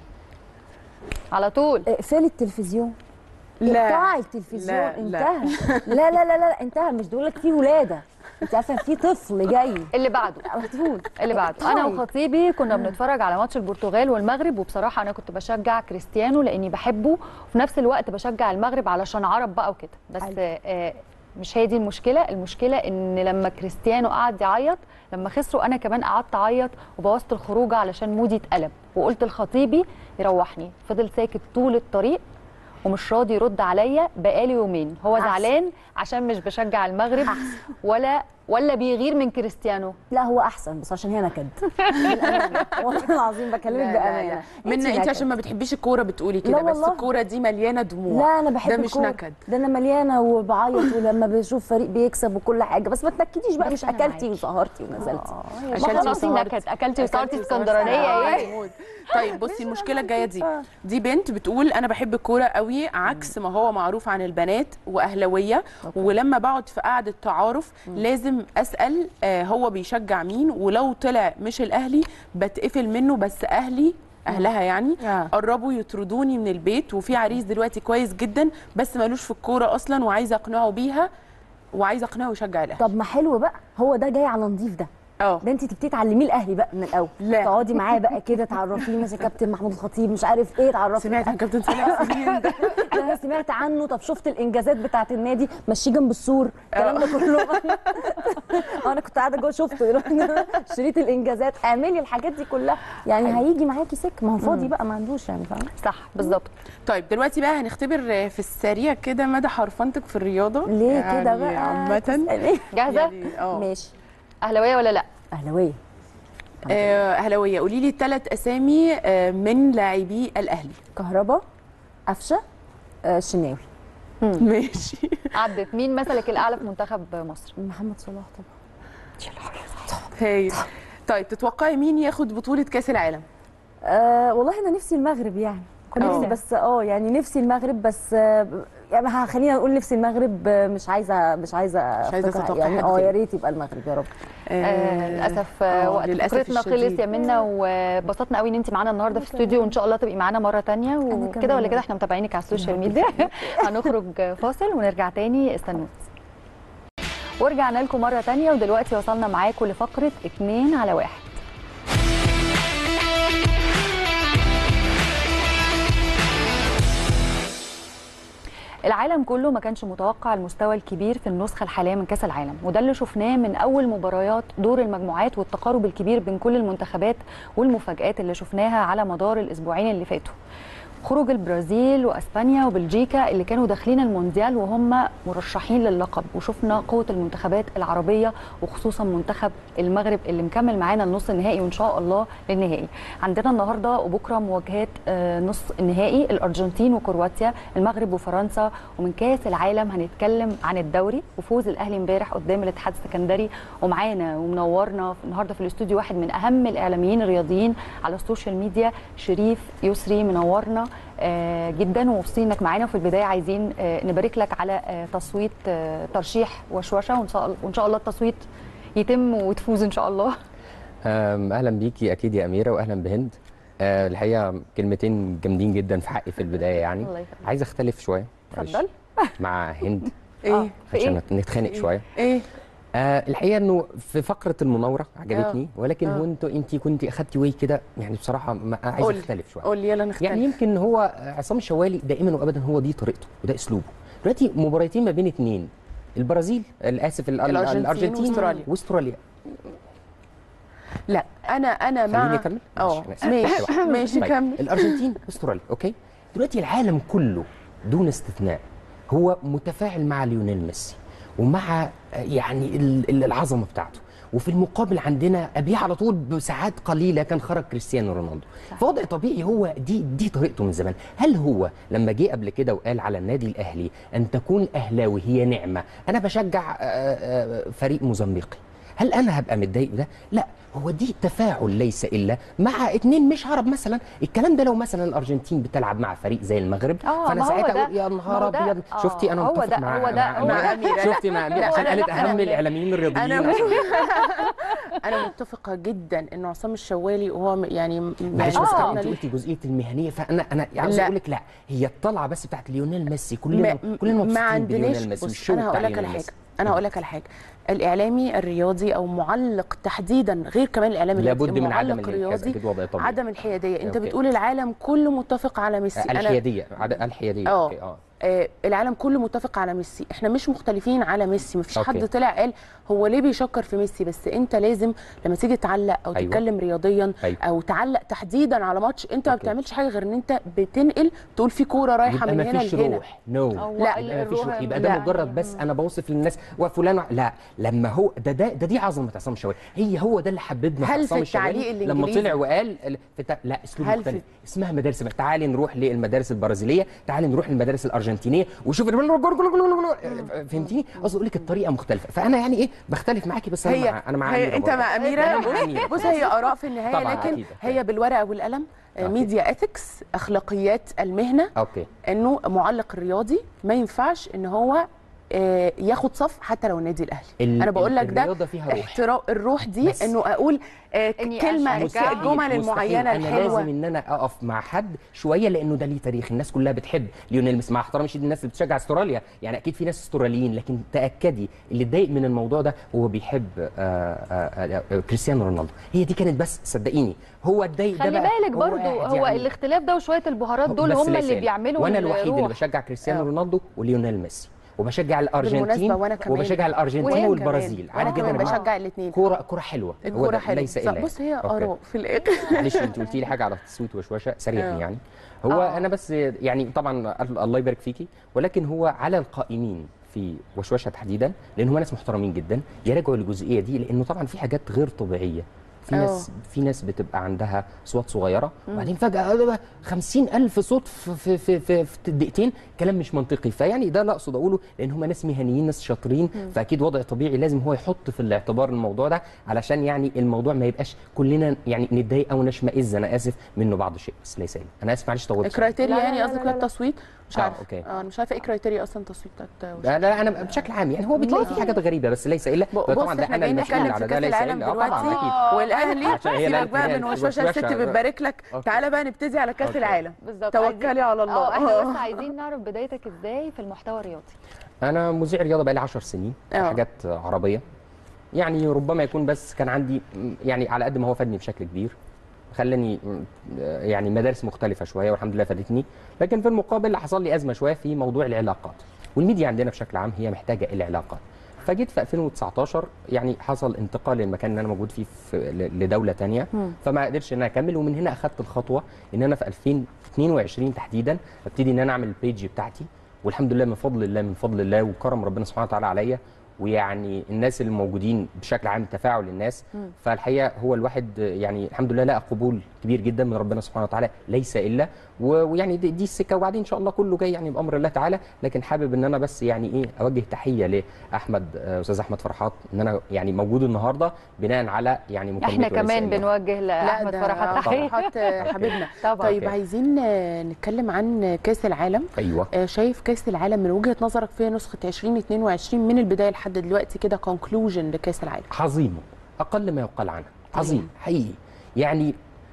على طول اقفلي التلفزيون لا. اقطعي التلفزيون لا، لا. انتهى لا لا لا لا انتهى مش بقول لك في ولاده انت عارفه في طفل جاي اللي بعده على طول اللي بعده انا اقطعي. وخطيبي كنا بنتفرج على ماتش البرتغال والمغرب وبصراحه انا كنت بشجع كريستيانو لاني بحبه وفي نفس الوقت بشجع المغرب علشان عرب بقى وكده بس حلو. آه مش هي دي المشكله المشكله ان لما كريستيانو قعد يعيط لما خسروا انا كمان قعدت اعيط وبوظت الخروجه علشان مودي اتقلب وقلت لخطيبي يروحني فضل ساكت طول الطريق ومش راضي يرد عليا بقالي يومين هو أحسن. زعلان عشان مش بشجع المغرب ولا ولا بيغير من كريستيانو لا هو احسن بس عشان هي نكد بالأمانة. والله العظيم بكلمك لا لا بامانه لا من انت نكد. عشان ما بتحبيش الكوره بتقولي كده لا بس والله. الكوره دي مليانه دموع لا انا بحب ده مش الكورة. نكد ده انا مليانه وبعيط ولما بشوف فريق بيكسب وكل حاجه بس ما تنكديش بقى بس مش أنا اكلتي معاكي. وسهرتي ونزلتي ما أكلتي خلاص وسهرتي. نكد اكلتي وسهرتي أكلتي اسكندرانيه وسهرتي. ايه موت. طيب بصي المشكله الجايه دي دي بنت بتقول انا بحب الكوره قوي عكس ما هو معروف عن البنات واهلاويه ولما بقعد في قعده تعارف لازم اسال آه هو بيشجع مين ولو طلع مش الاهلي بتقفل منه بس اهلي اهلها يعني آه. قربوا يطردوني من البيت وفي عريس دلوقتي كويس جدا بس ملوش في الكوره اصلا وعايزه اقنعه بيها وعايزه اقنعه يشجع الاهلي طب ما حلو بقى هو ده جاي على نضيف ده اه ده انت تبتدي تعلميه الاهلي بقى من الاول لا. تقعدي معاه بقى كده تعرفيه مثلا كابتن محمود الخطيب مش عارف ايه تعرفيه سمعت عن كابتن صالح سليم ده ده انا سمعت عنه طب شفت الانجازات بتاعه النادي مشيه جنب السور الكلام ده كله انا كنت قاعده جوه شفته شريط الانجازات اعملي الحاجات دي كلها يعني هيجي معاكي سك ما هو فاضي بقى ما عندوش يعني فاهمه صح بالظبط طيب دلوقتي بقى هنختبر في السريع كده مدى حرفنتك في الرياضه ليه كده يعني بقى عامه تسألي؟ جاهزه يعني اه ماشي اهلاويه ولا لا اهلاويه آه، اهلاويه قولي لي ثلاث اسامي آه، من لاعبي الاهلي كهربا قفشه آه، شناوي ماشي عدت مين مثلك الاعلى في منتخب مصر محمد صلاح طبعا هايل طيب تتوقعي مين ياخد بطوله كاس العالم أه والله انا نفسي المغرب يعني كنت آه. نفسي بس اه يعني نفسي المغرب بس آه، يعني ها- خلينا نقول نفسي المغرب آه، مش عايزه مش عايزه مش عايزة أفتكر- تتوقع يعني حد اه تاني. يا ريت يبقى المغرب يا رب آه للاسف آه، آه وقت للأسف فقرتنا خلص الشديد. يا منا وبسطنا قوي ان انت معانا النهارده في الاستوديو وان شاء الله تبقي معانا مره تانية وكده كمان. ولا كده احنا متابعينك على السوشيال ميديا هنخرج فاصل ونرجع تاني استنوا ورجعنا لكم مره تانية ودلوقتي وصلنا معاكم لفقره اتنين على واحد العالم كله ما كانش متوقع المستوى الكبير في النسخه الحاليه من كاس العالم وده اللي شفناه من اول مباريات دور المجموعات والتقارب الكبير بين كل المنتخبات والمفاجات اللي شفناها على مدار الاسبوعين اللي فاتوا خروج البرازيل واسبانيا وبلجيكا اللي كانوا داخلين المونديال وهم مرشحين للقب وشفنا قوه المنتخبات العربيه وخصوصا منتخب المغرب اللي مكمل معانا النص النهائي وان شاء الله للنهائي عندنا النهارده وبكره مواجهات آه، نص النهائي الارجنتين وكرواتيا المغرب وفرنسا ومن كاس العالم هنتكلم عن الدوري وفوز الاهلي امبارح قدام الاتحاد السكندري ومعانا ومنورنا النهارده في الاستوديو واحد من اهم الاعلاميين الرياضيين على السوشيال ميديا شريف يسري منورنا آه، جدا ومبسوطين انك معانا وفي البدايه عايزين آه، نبارك لك على آه، تصويت آه، ترشيح وشوشه وان شاء الله وان شاء الله التصويت يتم وتفوز ان شاء الله أم، اهلا بيكي اكيد يا اميره واهلا بهند أه، الحقيقه كلمتين جامدين جدا في حقي في البدايه يعني الله يخليك. عايز اختلف شويه معلش، اتفضل. مع هند ايه في إيه؟ عشان نتخانق شويه ايه آه الحقيقه انه في فقره المناوره عجبتني ولكن آه. هو انت انت كنت اخدتي واي كده يعني بصراحه ما عايز قولي. اختلف شويه قول لي يلا نختلف يعني يمكن هو عصام الشوالي دائما وابدا هو دي طريقته وده اسلوبه دلوقتي مباراتين ما بين اثنين البرازيل الاسف ال- ال- الأرجنتين الارجنتين وأستراليا. واستراليا لا انا انا مع خليني اكمل اه معلش، أنا آسف. ماشي واحدة. ماشي طيب، كمل الارجنتين واستراليا اوكي دلوقتي العالم كله دون استثناء هو متفاعل مع ليونيل ميسي ومع آه، يعني ال- ال- العظمه بتاعته وفي المقابل عندنا قبليه على طول بساعات قليله كان خرج كريستيانو رونالدو فوضع طبيعي هو دي دي طريقته من زمان هل هو لما جه قبل كده وقال على النادي الاهلي ان تكون اهلاوي هي نعمه انا بشجع آه، آه، فريق موزمبيقي هل انا هبقى متضايق ده؟ لا هو دي تفاعل ليس الا مع اتنين مش عرب مثلا الكلام ده لو مثلا الارجنتين بتلعب مع فريق زي المغرب آه، فانا ما هو ساعتها ده- اقول يا ما نهار هو ده- ابيض آه، شفتي انا هو متفق ده- مع هو ده- مع, هو مع ده- أميرة. شفتي مع أميرة لا، عشان أنا- قالت أنا- اهم الاعلاميين الرياضيين انا عشان- انا متفقه جدا ان عصام الشوالي وهو م- يعني معلش يعني بس آه. انت قلتي جزئيه المهنيه فانا انا عاوز لا. اقول لك لا هي الطلعه بس بتاعت ليونيل ميسي كلنا ما, كلنا ما مبسوطين عندناش بليونيل ميسي بص والشو انا هقول بتاع لك على ليونيل حاجه ميسي. انا هقول لك على حاجه الاعلامي الرياضي او معلق تحديدا غير كمان الاعلامي لابد الرياضي، من عدم معلق الانحياز رياضي اكيد وضع طبيعي عدم الحياديه انت أوكي. بتقول العالم كله متفق على ميسي آه، انا الحياديه عد- الحياديه اه اوكي اه آه، العالم كله متفق على ميسي احنا مش مختلفين على ميسي مفيش أوكي. حد طلع قال هو ليه بيشكر في ميسي بس انت لازم لما تيجي تعلق او أيوة. تتكلم رياضيا أيوة. او تعلق تحديدا على ماتش انت ما أوكي. بتعملش حاجه غير ان انت بتنقل تقول في كوره رايحه يبقى من ما هنا فيش لهنا روح نو أو لا، ال- يبقى ما فيش الروح روح يبقى لا. ده مجرد بس انا بوصف للناس وفلان وع- لا لما هو ده ده, ده دي عظمه عصام الشوالي هي هو ده اللي حببنا في هل عصام في التعليق الشوالي لما الإنجليزي؟ طلع وقال ال- في تا- لا اسلوب هل مختلف في- اسمها مدارس تعالي نروح للمدارس البرازيليه تعالي نروح للمدارس الارجنتينيه وشوف فهمتيني قصدي اقول لك الطريقه مختلفه فانا يعني ايه بختلف معاكي بس انا هي مع انا مع هي أميرة انت برضه. مع اميره أنا مع أميرة. بص هي اراء في النهايه طبعاً، لكن أكيد. هي بالورقه والقلم أوكي. ميديا اثكس اخلاقيات المهنه اوكي انه معلق الرياضي ما ينفعش ان هو آه، ياخد صف حتى لو النادي الاهلي ال- انا بقول ال- لك ده الرياضة فيها روح. احترام الروح دي بس. انه اقول آه، إني كلمه أشجع. الجمل مستحيل. المعينه انا الحلوه لازم ان انا اقف مع حد شويه لانه ده ليه تاريخ الناس كلها بتحب ليونيل ميسي مع احترامي شديد الناس اللي بتشجع استراليا يعني اكيد في ناس استراليين لكن تاكدي اللي اتضايق من الموضوع ده هو بيحب آه، آه، آه، كريستيانو رونالدو هي دي كانت بس صدقيني هو اتضايق ده خلي بقى بالك برضو قاعد هو يعني- الاختلاف ده وشويه البهارات دول بس هم ليس اللي إلا. بيعملوا وانا الوحيد اللي الروح. بشجع كريستيانو آه. رونالدو وليونيل ميسي وبشجع الارجنتين بالمناسبة وأنا كمان. وبشجع الارجنتين وأنا والبرازيل كمان. عادي أنا جدا كمان يا جماعة. بشجع الاثنين كوره كوره حلوه هو الكوره ده حلوه ليس صح، الا بص هي أوكي. اراء في الاخر معلش انت قلتي لي حاجه على التصويت وشوشه سريعا آه. يعني هو آه. انا بس يعني طبعا الله يبارك فيكي ولكن هو على القائمين في وشوشه تحديدا لان هم ناس محترمين جدا يراجعوا الجزئيه دي لانه طبعا في حاجات غير طبيعيه في آه. ناس في ناس بتبقى عندها صوت صغيره وبعدين فجاه 50 الف صوت في في في, في, في دقيقتين كلام مش منطقي فيعني ده لا اقصد اقوله لان هم ناس مهنيين ناس شاطرين فاكيد وضع طبيعي لازم هو يحط في الاعتبار الموضوع ده علشان يعني الموضوع ما يبقاش كلنا يعني نتضايق او نشمئز انا اسف منه بعض الشيء بس ليس إلا. انا اسف معلش طولت شوية. كرايتيريا لا، لا، يعني لا، قصدك لا، لا. التصويت مش آه، عارفه أوكي. اه انا مش عارفه ايه كرايتيريا اصلا التصويت بتاعت لا لا انا بشكل عام يعني هو بتلاقي في حاجات غريبه بس ليس الا بص طبعا احنا ده انا جايين المسؤول نتكلم على في ده كاس ليس العالم الا آه، طبعا دلوقتي اكيد والاهلي عشان هي سيبك بقى الأهلي من مش وشوشه الست وشوشة. بتبارك لك أوكي. تعالى بقى نبتدي على كاس أوكي. العالم بالظبط توكلي عايزين- على الله اه احنا بس عايزين نعرف بدايتك ازاي في المحتوى الرياضي انا مذيع رياضه بقالي 10 سنين في آه. حاجات عربيه يعني ربما يكون بس كان عندي م، يعني على قد ما هو فادني بشكل كبير خلاني م، يعني مدارس مختلفه شويه والحمد لله فادتني لكن في المقابل حصل لي ازمه شويه في موضوع العلاقات والميديا عندنا بشكل عام هي محتاجه العلاقات فجيت في 2019 يعني حصل انتقال للمكان اللي انا موجود فيه في ل- لدوله تانية فما قدرتش ان انا اكمل ومن هنا اخذت الخطوه ان انا في 2022 تحديدا ابتدي ان انا اعمل البيج بتاعتي والحمد لله من فضل الله من فضل الله وكرم ربنا سبحانه وتعالى عليا ويعني الناس اللي موجودين بشكل عام تفاعل الناس فالحقيقه هو الواحد يعني الحمد لله لقى قبول كبير جدا من ربنا سبحانه وتعالى ليس الا و- ويعني دي, دي السكه وبعدين ان شاء الله كله جاي يعني بامر الله تعالى لكن حابب ان انا بس يعني ايه اوجه تحيه لاحمد آه، استاذ احمد فرحات ان انا يعني موجود النهارده بناء على يعني مكالمته احنا ليس كمان إلا. بنوجه لا لاحمد ده فرحات تحيه فرحات حبيبنا طبعا طيب أوكي. عايزين آه، نتكلم عن كاس العالم ايوه آه، شايف كاس العالم من وجهه نظرك في نسخه 2022 من البدايه لحد دلوقتي كده كونكلوجن لكاس العالم عظيمه اقل ما يقال عنها عظيم حقيقي يعني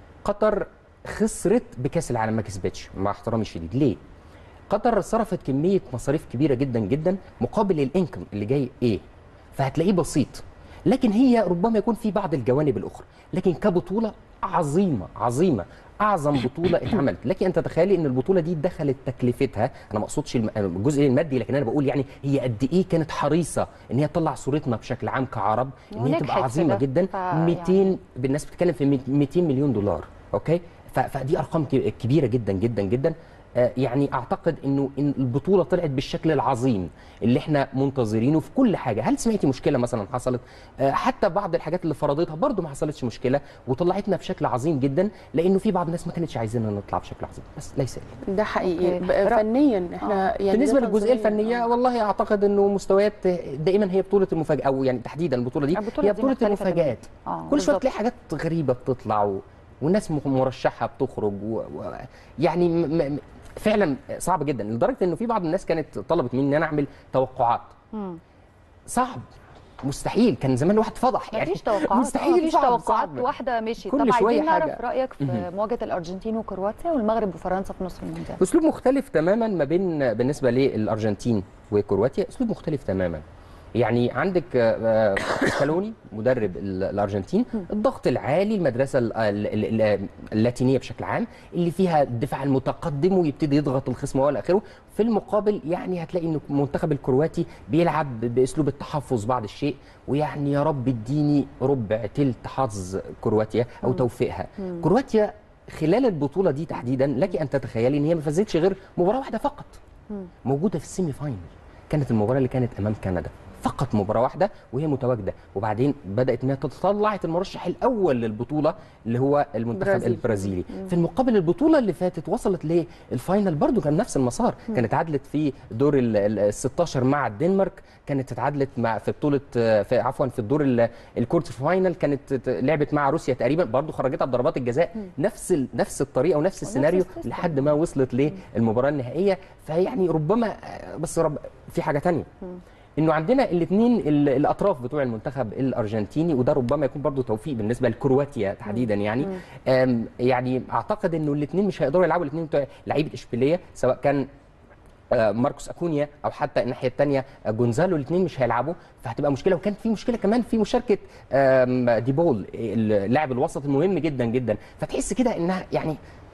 قطر خسرت بكاس العالم ما كسبتش مع احترامي الشديد ليه قطر صرفت كميه مصاريف كبيره جدا جدا مقابل الانكم اللي جاي ايه فهتلاقيه بسيط لكن هي ربما يكون في بعض الجوانب الاخرى لكن كبطوله عظيمه عظيمه اعظم بطوله اتعملت لكن انت تخيلي ان البطوله دي دخلت تكلفتها انا ما اقصدش الم- الجزء المادي لكن انا بقول يعني هي قد ايه كانت حريصه ان هي تطلع صورتنا بشكل عام كعرب ان هي ونجحت تبقى في عظيمه ده. جدا ف- يعني- 200 بالناس بتتكلم في 200 مليون دولار اوكي ف- فدي ارقام ك- كبيره جدا جدا جدا آه، يعني اعتقد انه ان البطوله طلعت بالشكل العظيم اللي احنا منتظرينه في كل حاجه هل سمعتي مشكله مثلا حصلت آه، حتى بعض الحاجات اللي فرضتها برضو ما حصلتش مشكله وطلعتنا بشكل عظيم جدا لانه في بعض الناس ما كانتش عايزيننا نطلع بشكل عظيم بس ليس إلا. ده حقيقي أوكي. ب- رأ- فنيا احنا يعني بالنسبه ده للجزئيه تنظيمياً. الفنيه آه. والله اعتقد انه مستويات دائما هي بطوله المفاجاه او يعني تحديدا البطوله دي البطولة هي دي بطوله مختلفة المفاجات تماماً. آه، كل شويه بالظبط. تلاقي حاجات غريبه بتطلع و... والناس م- مرشحه بتخرج و... و... يعني م... م... فعلا صعب جدا لدرجه انه في بعض الناس كانت طلبت مني ان انا اعمل توقعات مم. صعب مستحيل كان زمان الواحد فضح يعني مفيش توقعات مستحيل مفيش صعب- توقعات صعب. واحده مشيت كل طب شوية عايزين نعرف حاجة. رايك في مهم. مواجهه الارجنتين وكرواتيا والمغرب وفرنسا في نصف المونديال اسلوب مختلف تماما ما بين بالنسبه للارجنتين وكرواتيا اسلوب مختلف تماما يعني عندك آه، آه، سكالوني مدرب ال- الارجنتين الضغط العالي المدرسه ال- ال- ال- اللاتينيه بشكل عام اللي فيها الدفاع المتقدم ويبتدي يضغط الخصم والى اخره في المقابل يعني هتلاقي ان المنتخب الكرواتي بيلعب باسلوب التحفظ بعض الشيء ويعني يا رب اديني ربع تلت حظ كرواتيا او توفيقها كرواتيا خلال البطوله دي تحديدا لك ان تتخيلي ان هي ما فازتش غير مباراه واحده فقط موجوده في السيمي فاينل كانت المباراه اللي كانت امام كندا فقط مباراه واحده وهي متواجده وبعدين بدات انها تطلعت المرشح الاول للبطوله اللي هو المنتخب برازيل. البرازيلي في المقابل البطوله اللي فاتت وصلت للفاينل برضو كان نفس المسار كانت اتعادلت في دور ال 16 مع الدنمارك كانت اتعادلت مع في بطوله في عفوا في الدور ال- الكورتر فاينل كانت ت- لعبت مع روسيا تقريبا برضو خرجتها بضربات الجزاء نفس ال- نفس الطريقه ونفس السيناريو السيستم. لحد ما وصلت للمباراه النهائيه فيعني ربما بس رب في حاجه تانية انه عندنا الاثنين الاطراف بتوع المنتخب الارجنتيني وده ربما يكون برضو توفيق بالنسبه لكرواتيا تحديدا يعني آم، يعني اعتقد انه الاثنين مش هيقدروا يلعبوا الاثنين بتوع لعيبه اشبيليه سواء كان آه، ماركوس اكونيا او حتى الناحيه الثانيه جونزالو الاثنين مش هيلعبوا فهتبقى مشكله وكان في مشكله كمان في مشاركه آم، ديبول اللاعب الوسط المهم جدا جدا فتحس كده انها يعني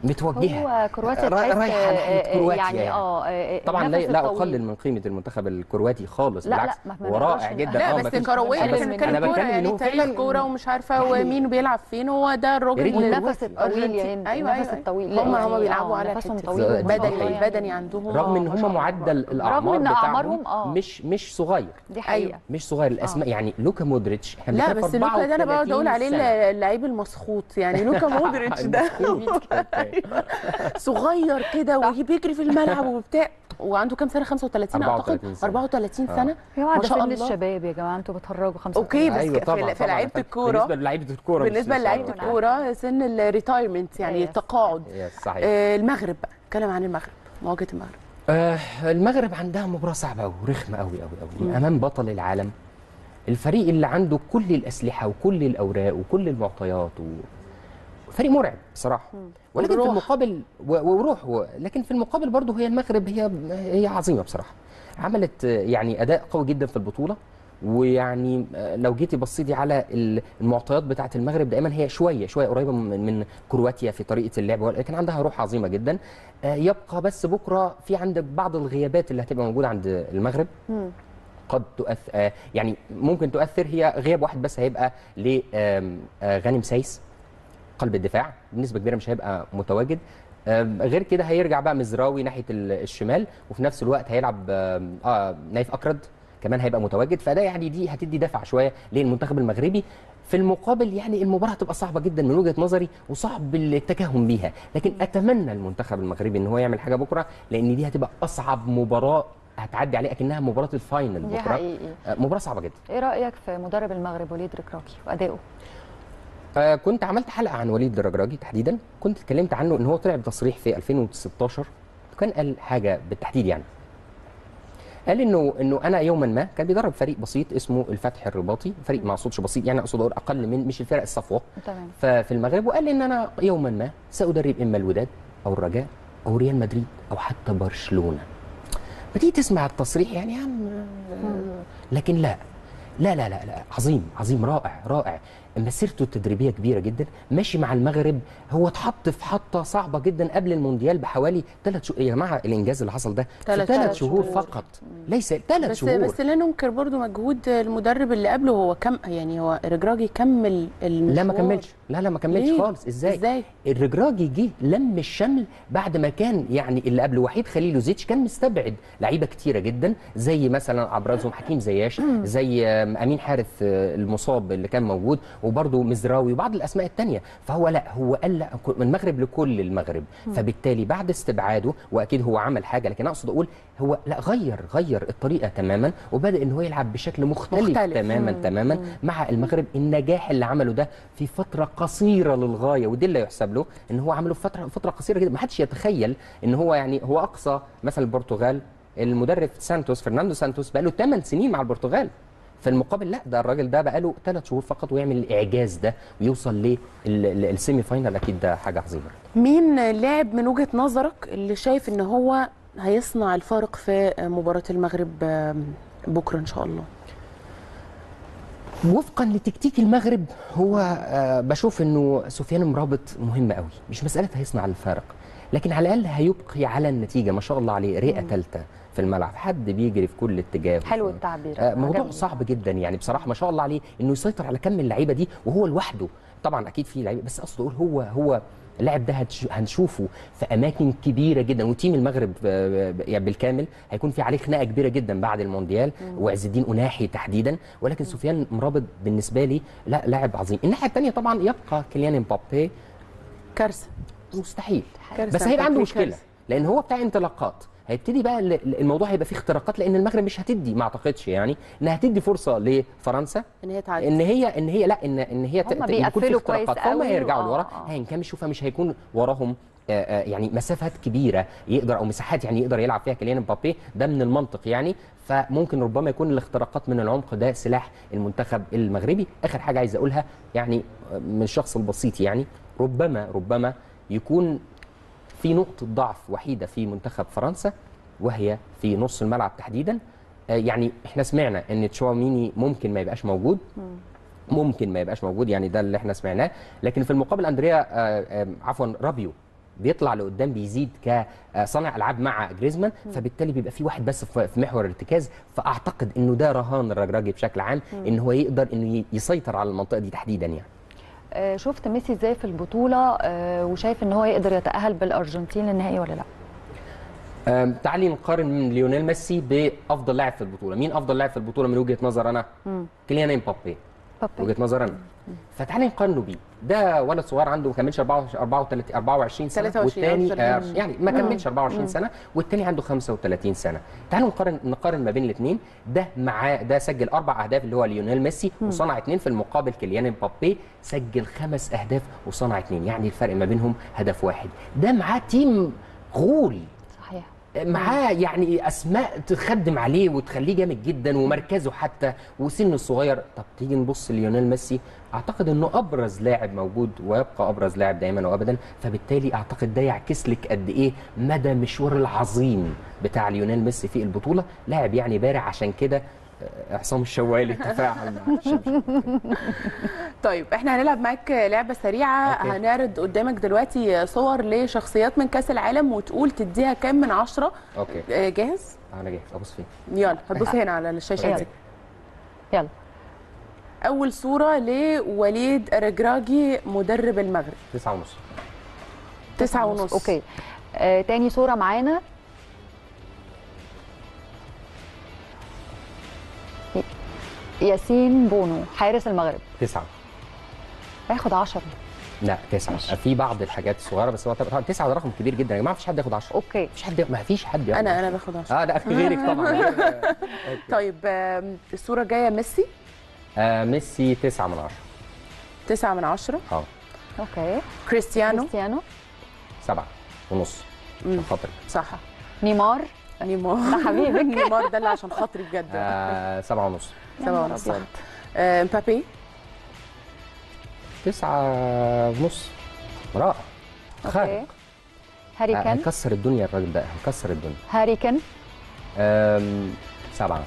متوجهه هو كرواتيا را- تحس رايحة ناحية آه، كرواتيا يعني يعني. اه آه، طبعا لا, النفس لا الطويل. اقلل من قيمه المنتخب الكرواتي خالص لا، بالعكس لا، ما هو نقدرش رائع ن- جدا لا آه، بس مفيش- كرويا أنا احنا بس- بنتكلم أنا كوره بتكلم يعني إنه تاريخ فعلاً- كوره ومش عارفه يعني- هو مين بيلعب فين هو ده الراجل يا ريت اللي- والنفس الطويل يا هند ايوه النفس ايوه الطويل هم يعني هم بيلعبوا آه، على نفسهم حتة طويل ما شاء الله البدني يعني. البدني عندهم رغم ان ما شاء هم الله. معدل الاعمار إن بتاعهم أعمارهم، آه. مش مش صغير دي حقيقه أيوة. مش صغير الاسماء يعني لوكا مودريتش احنا لا بنتكلم بس في لوكا ده انا بقعد 34 اقول عليه سنة. اللعيب المسخوط يعني لوكا مودريتش ده المسخوط. أوكي. صغير كده وبيجري في الملعب وبتاع وعنده كام سنه 35 اعتقد 34 سنة. 34 سنه يا جماعه ما ده شاء سن الله الشباب يا جماعه انتوا بتهرجوا خمسة اوكي بس ايوه في- طبعا في طبعاً. لعيبه الكوره بالنسبه للعيبه الكوره بالنسبه لعيبه أنا الكوره سن الريتايرمنت يعني Yes. التقاعد يس صحيح آه، المغرب بقى اتكلم عن المغرب مواجهه المغرب آه المغرب عندها مباراه صعبه قوي ورخمه قوي قوي قوي امام بطل العالم الفريق اللي عنده كل الاسلحه وكل الاوراق وكل المعطيات و... فريق مرعب بصراحه ولكن في والروح. المقابل و- وروح و... لكن في المقابل برضه هي المغرب هي هي عظيمه بصراحه عملت آه، يعني اداء قوي جدا في البطوله ويعني آه، لو جيتي بصيتي على ال- المعطيات بتاعه المغرب دائما هي شويه شويه قريبه من من كرواتيا في طريقه اللعب لكن عندها روح عظيمه جدا آه، يبقى بس بكره في عندك بعض الغيابات اللي هتبقى موجوده عند المغرب قد تؤثر يعني ممكن تؤثر هي غياب واحد بس هيبقى لغانم سايس قلب الدفاع بنسبه كبيره مش هيبقى متواجد آم، غير كده هيرجع بقى مزراوي ناحيه ال- الشمال وفي نفس الوقت هيلعب آم، اه نايف اكرد كمان هيبقى متواجد فده يعني دي هتدي دفع شويه للمنتخب المغربي في المقابل يعني المباراه هتبقى صعبه جدا من وجهه نظري وصعب التكهن بيها لكن اتمنى المنتخب المغربي ان هو يعمل حاجه بكره لان دي هتبقى اصعب مباراه هتعدي عليه اكنها مباراه الفاينل دي بكره حقيقي آه، مباراه صعبه جدا ايه رايك في مدرب المغرب وليد ركراكي وادائه آه كنت عملت حلقه عن وليد الرجراجي تحديدا كنت اتكلمت عنه ان هو طلع بتصريح في 2016 وكان قال حاجه بالتحديد يعني قال انه انه انا يوما ما كان بيدرب فريق بسيط اسمه الفتح الرباطي فريق ما اقصدش بسيط يعني اقصد اقول اقل من مش الفرق الصفوه تمام ففي المغرب وقال لي ان انا يوما ما سادرب اما الوداد او الرجاء او ريال مدريد او حتى برشلونه فتيجي تسمع التصريح يعني يا عم لكن لا لا لا لا لا عظيم عظيم رائع رائع مسيرته التدريبيه كبيره جدا ماشي مع المغرب هو اتحط في حطه صعبه جدا قبل المونديال بحوالي ثلاث شهور يا جماعه الانجاز اللي حصل ده في تلات- ثلاث تلات شهور شهور. فقط ليس ثلاث بس شهور بس لا ننكر برضو مجهود المدرب اللي قبله هو كم يعني هو رجراجي كمل المشوار لا ما كملش لا لا ما كملش ليه؟ خالص ازاي ازاي الرجراجي جه لم الشمل بعد ما كان يعني اللي قبل وحيد خليلوزيتش كان مستبعد لعيبه كتيره جدا زي مثلا ابرزهم حكيم زياش زي آم، امين حارث آه، المصاب اللي كان موجود وبرده مزراوي وبعض الاسماء التانية فهو لا هو قال لا من المغرب لكل المغرب فبالتالي بعد استبعاده واكيد هو عمل حاجه لكن اقصد اقول هو لا غير غير الطريقه تماما وبدا ان هو يلعب بشكل مختلف, مختلف. تماما تماما مع المغرب النجاح اللي عمله ده في فتره قصيره للغايه ودي اللي يحسب له ان هو عمله في فتره فتره قصيره جدا ما حدش يتخيل ان هو يعني هو اقصى مثلا البرتغال المدرب سانتوس فرناندو سانتوس بقى له 8 سنين مع البرتغال في المقابل لا ده الراجل ده بقى له 3 شهور فقط ويعمل الاعجاز ده ويوصل للسيمي فاينال اكيد ده حاجه عظيمه مين لاعب من وجهة نظرك اللي شايف ان هو هيصنع الفارق في مباراة المغرب آم، بكرة ان شاء الله وفقا لتكتيك المغرب هو آه، بشوف انه سفيان مرابط مهم قوي مش مساله هيصنع الفارق لكن على الاقل هيبقي على النتيجه ما شاء الله عليه رئه ثالثه في الملعب حد بيجري في كل اتجاه حلو التعبير آه، موضوع عجبني. صعب جدا يعني بصراحه ما شاء الله عليه انه يسيطر على كم اللعيبه دي وهو لوحده طبعا اكيد في لعيبه بس اقصد اقول هو هو اللاعب ده هتش- هنشوفه في اماكن كبيره جدا وتيم المغرب آه، يعني بالكامل هيكون في عليه خناقه كبيره جدا بعد المونديال وعز الدين اناحي تحديدا ولكن سفيان مرابط بالنسبه لي لا لاعب عظيم الناحيه الثانيه طبعا يبقى كيليان امبابي كارثة مستحيل كارثة. بس هيبقى عنده في مشكله كارثة. لان هو بتاع انطلاقات هيبتدي بقى ال- الموضوع هيبقى فيه اختراقات لان المغرب مش هتدي ما اعتقدش يعني انها هتدي فرصه لفرنسا ان هي تعدي ان هي ان هي لا ان ان هي ت- هم ت- يكون في بيقفلوا كويس اختراقات فهم قوي هيرجعوا و- لورا آه. هينكمشوا فمش هيكون وراهم آه، آه، يعني مسافات كبيره يقدر او مساحات يعني يقدر يلعب فيها كيليان مبابي ده من المنطق يعني فممكن ربما يكون الاختراقات من العمق ده سلاح المنتخب المغربي اخر حاجه عايز اقولها يعني آه، من الشخص البسيط يعني ربما ربما يكون في نقطة ضعف وحيدة في منتخب فرنسا وهي في نص الملعب تحديدا آه، يعني احنا سمعنا ان تشاوميني ممكن ما يبقاش موجود ممكن ما يبقاش موجود يعني ده اللي احنا سمعناه لكن في المقابل اندريا آه، آه، عفوا رابيو بيطلع لقدام بيزيد كصانع العاب مع جريزمان فبالتالي بيبقى في واحد بس في في محور الارتكاز فاعتقد انه ده رهان الرجراجي بشكل عام ان هو يقدر انه ي- يسيطر على المنطقه دي تحديدا يعني آه، شفت ميسي ازاي في البطوله آه، وشايف ان هو يقدر يتاهل بالارجنتين للنهائي ولا لا أم، تعالي نقارن من ليونيل ميسي بافضل لاعب في البطوله مين افضل لاعب في البطوله من وجهه نظر انا كيليان امبابي بابي. وجهه نظر انا فتعالي نقارنه بيه ده ولد صغير عنده ما كملش 24 24 سنه 23 أو والتاني آه 23. يعني ما كملش 24 سنه والتاني عنده 35 سنه تعالوا نقارن نقارن ما بين الاثنين ده معاه ده سجل اربع اهداف اللي هو ليونيل ميسي وصنع اثنين في المقابل كيليان امبابي سجل خمس اهداف وصنع اثنين يعني الفرق ما بينهم هدف واحد ده معاه تيم غول صحيح معاه يعني اسماء تخدم عليه وتخليه جامد جدا ومركزه حتى وسنه الصغير طب تيجي نبص ليونيل ميسي اعتقد انه ابرز لاعب موجود ويبقى ابرز لاعب دائما وابدا فبالتالي اعتقد ده يعكس لك قد ايه مدى مشوار العظيم بتاع ليونيل ميسي في البطوله لاعب يعني بارع عشان كده آه، عصام الشوالي تفاعل مع الشباب. طيب احنا هنلعب معاك لعبه سريعه أوكي. هنعرض قدامك دلوقتي صور لشخصيات من كاس العالم وتقول تديها كام من عشرة اوكي آه، جاهز انا جاهز ابص فين يلا هتبص هنا على الشاشه يلا. دي يلا اول صوره لوليد الرجراجي مدرب المغرب تسعة ونص تسعة ونص اوكي آه، تاني صوره معانا ي- ياسين بونو حارس المغرب تسعة هياخد 10 لا تسعة في بعض الحاجات الصغيرة بس هو طبعاً تسعة ده رقم كبير جدا يا جماعة مفيش حد ياخد 10 اوكي مفيش حد ما فيش حد ياخد انا 10. انا باخد عشرة اه لا في غيرك طبعا غير- طيب آم، الصوره جايه ميسي آه ميسي تسعة من عشرة تسعة من عشرة اه اوكي كريستيانو كريستيانو سبعة ونص عشان خاطرك صح نيمار نيمار ده حبيبك. نيمار ده اللي عشان خاطري بجد آه سبعة ونص يا سبعة نهار ونص أبيض. صح آه، مبابي تسعة ونص رائع اوكي خارق هاري آه، كان هيكسر الدنيا الراجل ده هيكسر الدنيا هاري كان آم، سبعة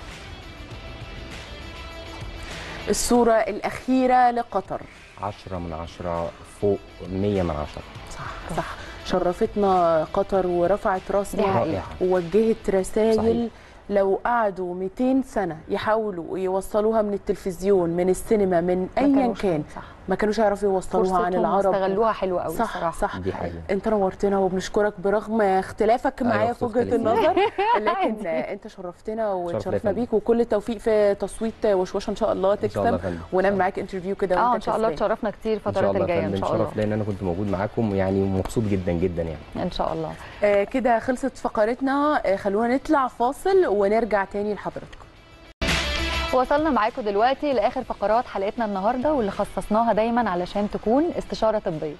الصورة الأخيرة لقطر عشرة من عشرة فوق مية من عشرة صح صح شرفتنا قطر ورفعت دي راسنا حقيقة. رائعة ووجهت رسائل صحيح. لو قعدوا 200 سنة يحاولوا يوصلوها من التلفزيون من السينما من ما أيا كانوش- كان صح ما كانوش يعرفوا يوصلوها عن فرصتهم العرب استغلوها حلوه قوي صح الصراحه صح دي حقيقة انت نورتنا وبنشكرك برغم اختلافك أيوة، معايا في وجهه مختلفين. النظر لكن انت شرفتنا وتشرفنا ليا. بيك وكل التوفيق في تصويت وشوشه ان شاء الله إن شاء الله يا تكسب فندم. ونعمل معاك انترفيو كده وانت اه ان شاء الله كسبان. تشرفنا كتير ان شاء الفترات الله الجايه يا ان فندم شاء الله شرف ليا ان انا كنت موجود معاكم يعني ومبسوط جدا جدا يعني ان شاء الله آه كده خلصت فقرتنا آه خلونا نطلع فاصل ونرجع تاني لحضراتكم وصلنا معاكم دلوقتي لاخر فقرات حلقتنا النهارده واللي خصصناها دايما علشان تكون استشاره طبيه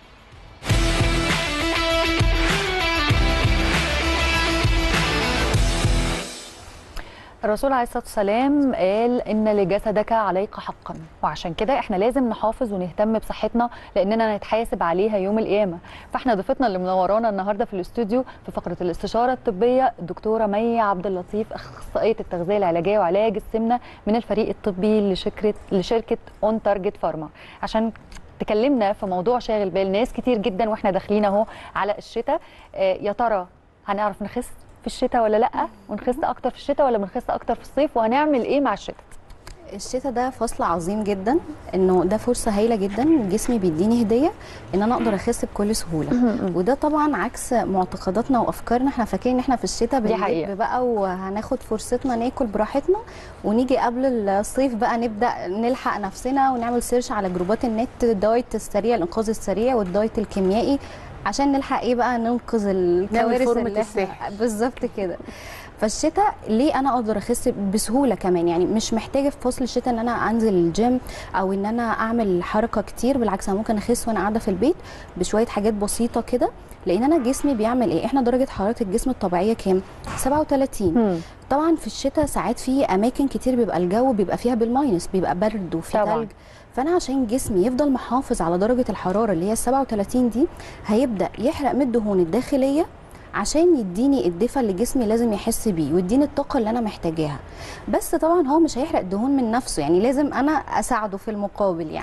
الرسول عليه الصلاه والسلام قال ان لجسدك عليك حقا وعشان كده احنا لازم نحافظ ونهتم بصحتنا لاننا نتحاسب عليها يوم القيامه فاحنا ضيفتنا اللي منورانا النهارده في الاستوديو في فقره الاستشاره الطبيه الدكتوره مي عبد اللطيف اخصائيه التغذيه العلاجيه وعلاج السمنه من الفريق الطبي لشركه لشركه اون تارجت فارما عشان تكلمنا في موضوع شاغل بال ناس كتير جدا واحنا داخلين اهو على الشتاء آه، يا ترى هنعرف نخس في الشتاء ولا لا ونخس اكتر في الشتاء ولا بنخس اكتر في الصيف وهنعمل ايه مع الشتاء الشتاء ده فصل عظيم جدا انه ده فرصه هايله جدا جسمي بيديني هديه ان انا اقدر اخس بكل سهوله وده طبعا عكس معتقداتنا وافكارنا احنا فاكرين ان اححنا في الشتاء دي حقيقة. بنلب بقى وهناخد فرصتنا ناكل براحتنا ونيجي قبل الصيف بقى نبدا نلحق نفسنا ونعمل سيرش على جروبات النت الدايت السريع الانقاذ السريع والدايت الكيميائي عشان نلحق ايه بقى ننقذ الكوارث فورمة اللي الساحل. احنا بالظبط كده فالشتاء ليه انا اقدر اخس بسهوله كمان يعني مش محتاجه في فصل الشتاء ان انا انزل الجيم او ان انا اعمل حركه كتير بالعكس انا ممكن اخس وانا قاعده في البيت بشويه حاجات بسيطه كده لان انا جسمي بيعمل ايه احنا درجه حراره الجسم الطبيعيه كام 37 طبعا في الشتاء ساعات في اماكن كتير بيبقى الجو بيبقى فيها بالماينس بيبقى برد وفي طبعاً. ثلج فانا عشان جسمي يفضل محافظ على درجه الحراره اللي هي 37 دي هيبدا يحرق من الدهون الداخليه عشان يديني الدفء اللي جسمي لازم يحس بيه ويديني الطاقه اللي انا محتاجاها بس طبعا هو مش هيحرق الدهون من نفسه يعني لازم انا اساعده في المقابل يعني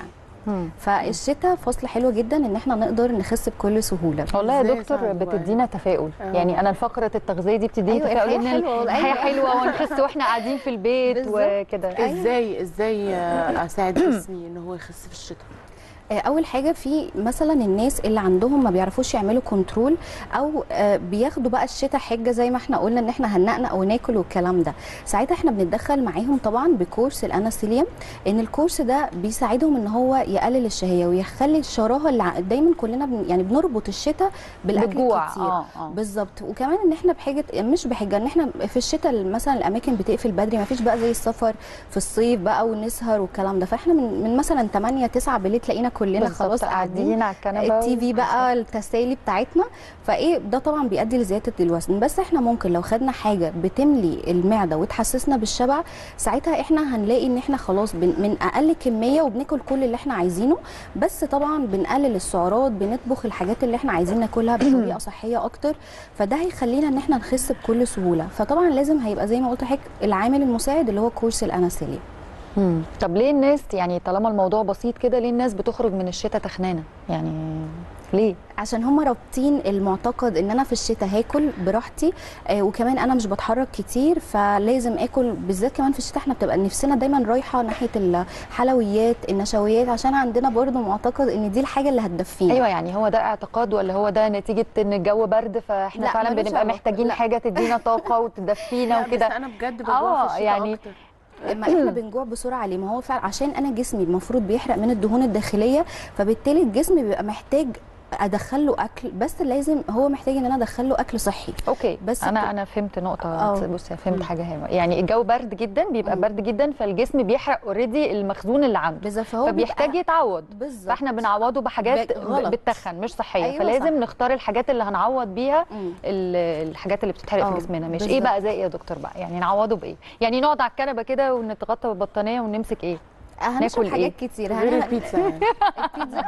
مم. فالشتاء فصل حلو جدا ان احنا نقدر نخس بكل سهوله والله يا إزاي دكتور صعب بقى؟ بتدينا تفاؤل آه. يعني انا فقره التغذيه دي بتديني أيوة، تفاؤل الحياة ان حلوة، الحياه أيوة. حلوه ونخس واحنا قاعدين في البيت بالظبط. وكده ازاي ازاي آه، اساعد جسمي ان هو يخس في الشتاء آه، اول حاجه في مثلا الناس اللي عندهم ما بيعرفوش يعملوا كنترول او آه، بياخدوا بقى الشتاء حجه زي ما احنا قلنا ان احنا هننقنق وناكل والكلام ده ساعتها احنا بنتدخل معاهم طبعا بكورس الاناسيليوم ان الكورس ده بيساعدهم ان هو يقلل الشهيه ويخلي الشراهه اللي ع- دايما كلنا بن يعني بنربط الشتاء بالاكل بالجوع الكتير اه اه بالظبط وكمان ان احنا بحاجه مش بحجه ان احنا في الشتاء مثلا الاماكن بتقفل بدري ما فيش بقى زي السفر في الصيف بقى ونسهر والكلام ده فاحنا من, من مثلا 8 9 بالليل تلاقينا كلنا بالظبط، خلاص قاعدين قاعدين على الكنبه التي في بقى التسالي بتاعتنا فايه ده طبعا بيؤدي لزياده الوزن بس احنا ممكن لو خدنا حاجه بتملي المعده وتحسسنا بالشبع ساعتها احنا هنلاقي ان احنا خلاص بن من اقل كميه وبناكل كل اللي احنا عايزينه بس طبعا بنقلل السعرات بنطبخ الحاجات اللي احنا عايزين ناكلها بطريقه صحيه اكتر فده هيخلينا ان احنا نخس بكل سهوله فطبعا لازم هيبقى زي ما قلت لحضرتك العامل المساعد اللي هو كورس الاناسيليا مم. طب ليه الناس يعني طالما الموضوع بسيط كده ليه الناس بتخرج من الشتاء تخنانه يعني ليه عشان هم رابطين المعتقد ان انا في الشتاء هاكل براحتي آه وكمان انا مش بتحرك كتير فلازم اكل بالذات كمان في الشتاء احنا بتبقى نفسنا دايما رايحه ناحيه الحلويات النشويات عشان عندنا برضو معتقد ان دي الحاجه اللي هتدفينا ايوه يعني هو ده اعتقاد ولا هو ده نتيجه ان الجو برد فاحنا لا، فعلا ملوش بنبقى علاقة. محتاجين لا. حاجه تدينا طاقه وتدفينا لا، وكده بس انا بجد بجوع آه، في الشتاء يعني اكتر ما احنا بنجوع بسرعه ليه ما هو فعلا عشان انا جسمي المفروض بيحرق من الدهون الداخليه فبالتالي الجسم بيبقى محتاج ادخل له اكل بس لازم هو محتاج ان انا ادخل له اكل صحي اوكي بس بس انا ك- انا فهمت نقطه آه. بصي فهمت حاجه هنا يعني الجو برد جدا بيبقى مم. برد جدا فالجسم بيحرق اوريدي المخزون اللي عنده بالظبط فهو فبيحتاج بيبقى- يتعوض بالظبط فاحنا بنعوضه بحاجات ب- غلط. بتتخن مش صحيه أيوة فلازم صح. نختار الحاجات اللي هنعوض بيها مم. ال- الحاجات اللي بتتحرق في آه، جسمنا مش ايه بالظبط. بقى زي ايه يا دكتور بقى يعني نعوضه بايه يعني نقعد على الكنبه كده ونتغطى بالبطانيه ونمسك ايه هنشرب ناكل حاجات إيه؟ كتير غير هن- البيتزا يعني البيتزا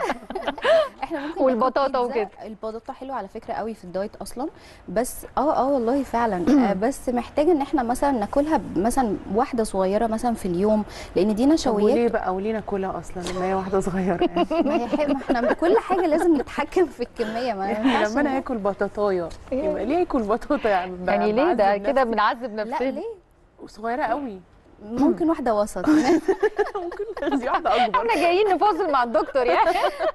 احنا ممكن ناكل والبطاطا بيتزا. وكده. البطاطا حلوه على فكره قوي في الدايت اصلا بس اه اه والله فعلا آه بس محتاجه ان احنا مثلا ناكلها ب- مثلا واحده صغيره مثلا في اليوم لان دي طب نشويات وليه بقى وليه ناكلها اصلا ما هي واحده صغيره يعني ما هي حق- ما احنا كل حاجه لازم نتحكم في الكميه ما يعني ينفعش لما انا إن- اكل بطاطايه يبقى ليه اكل بطاطا يعني ب- يعني ليه ده بعذب كده نفسي. بنعذب لا نفسنا ليه صغيره قوي ممكن واحده وسط ممكن دي واحده اكبر احنا جايين نفاصل مع الدكتور يعني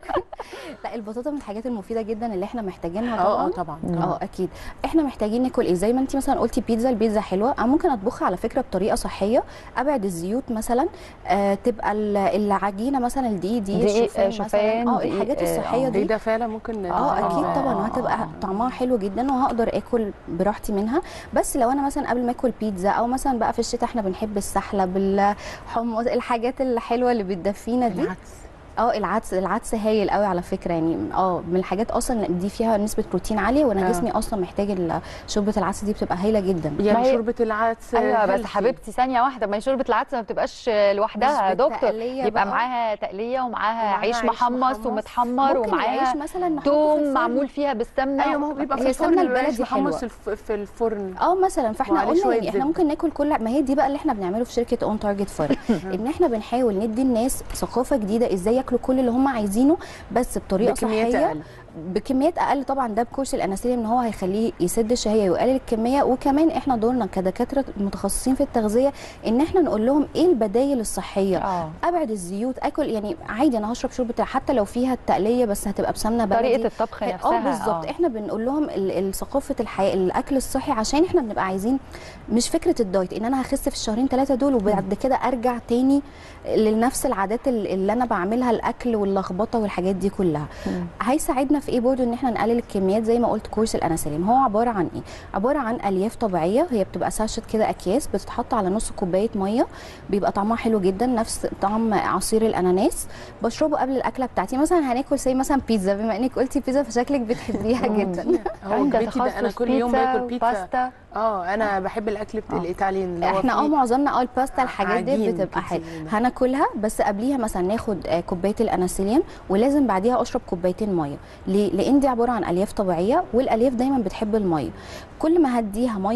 لا البطاطا من الحاجات المفيده جدا اللي احنا محتاجينها اه اه طبعا طبعا اه اكيد احنا محتاجين ناكل ايه زي ما انت مثلا قلتي بيتزا البيتزا حلوه انا ممكن اطبخها على فكره بطريقه صحيه ابعد الزيوت مثلا آه تبقى ال- العجينه مثلا الدقيق دي دقيق، الشوفان شوفان، مثلا اه دقيق، الحاجات آه، الصحيه آه. دي دي ده فعلا ممكن اه اكيد آه، طبعا آه، وهتبقى آه. طعمها حلو جدا وهقدر اكل براحتي منها بس لو انا مثلا قبل ما اكل بيتزا او مثلا بقى في الشتاء احنا بنحب السحلب الحمص الحاجات الحلوه اللي بتدفينا دي العدس اه العدس العدس هايل قوي على فكره يعني اه من الحاجات اصلا دي فيها نسبه بروتين عاليه وانا آه. جسمي اصلا محتاج ال- شوربه العدس دي بتبقى هايله جدا ما يعني هي- شوربه العدس ايوه بس healthy. حبيبتي ثانيه واحده ما هي شوربه العدس ما بتبقاش لوحدها يا مش دكتور بالتقلية يبقى بقى. معاها تقليه ومعاها ومعاها عيش عيش محمص محمص. ومتحمر ممكن ومعاها العيش مثلا نحطه في توم الفرن. معمول فيها بالسمنه ايوه ما هو بيبقى في هي الفرن السمنة العيش البلدي محمص حلوة. في الف- في الفرن اه مثلا فاحنا وعليه قلنا شوية يعني احنا زبدة. ممكن ناكل كل ما هي دي بقى اللي احنا بنعمله في شركه اون تارجت فارم ان احنا بنحاول ندي الناس ثقافه جديده ازاي ياكلوا كل اللي هم عايزينه بس بطريقه بكميات صحيه اقل بكميات اقل طبعا ده بكورس الاناسيليا ان هو هيخليه يسد الشهيه ويقلل الكميه وكمان احنا دورنا كدكاتره متخصصين في التغذيه ان احنا نقول لهم ايه البدايل الصحيه اه ابعد الزيوت اكل يعني عادي انا هشرب شوربه حتى لو فيها التقليه بس هتبقى بسمنه بلدي طريقه الطبخ نفسها اه بالظبط احنا بنقول لهم ال- ال- ثقافه الحياه الاكل الصحي عشان احنا بنبقى عايزين مش فكره الدايت ان انا هخس في الشهرين ثلاثه دول وبعد كده ارجع تاني لنفس العادات ال- اللي انا بعملها الاكل واللخبطه والحاجات دي كلها مم. هيساعدنا في ايه برضه ان احنا نقلل الكميات زي ما قلت كورس الاناسيليم هو عباره عن ايه عباره عن الياف طبيعيه هي بتبقى ساشت كده اكياس بتتحط على نص كوبايه ميه بيبقى طعمها حلو جدا نفس طعم عصير الاناناس بشربه قبل الاكله بتاعتي مثلا هناكل زي مثلا بيتزا بما انك قلتي بيتزا فشكلك بتحبيها جدا هو انت وجبتي ده انا تخصص كل يوم بيتزا باكل بيتزا وباستا اه انا بحب الاكل بتاع آه. الايطاليان اللي هو احنا اه فيه معظمنا اه الباستا الحاجات دي عجين بتبقى حلوه كتير. هناكلها بس قبليها مثلا ناخد آه، كوبايه الاناسيليوم ولازم بعديها اشرب كوبايتين ميه ليه لان دي عباره عن الياف طبيعيه والالياف دايما بتحب الميه كل ما هديها ميه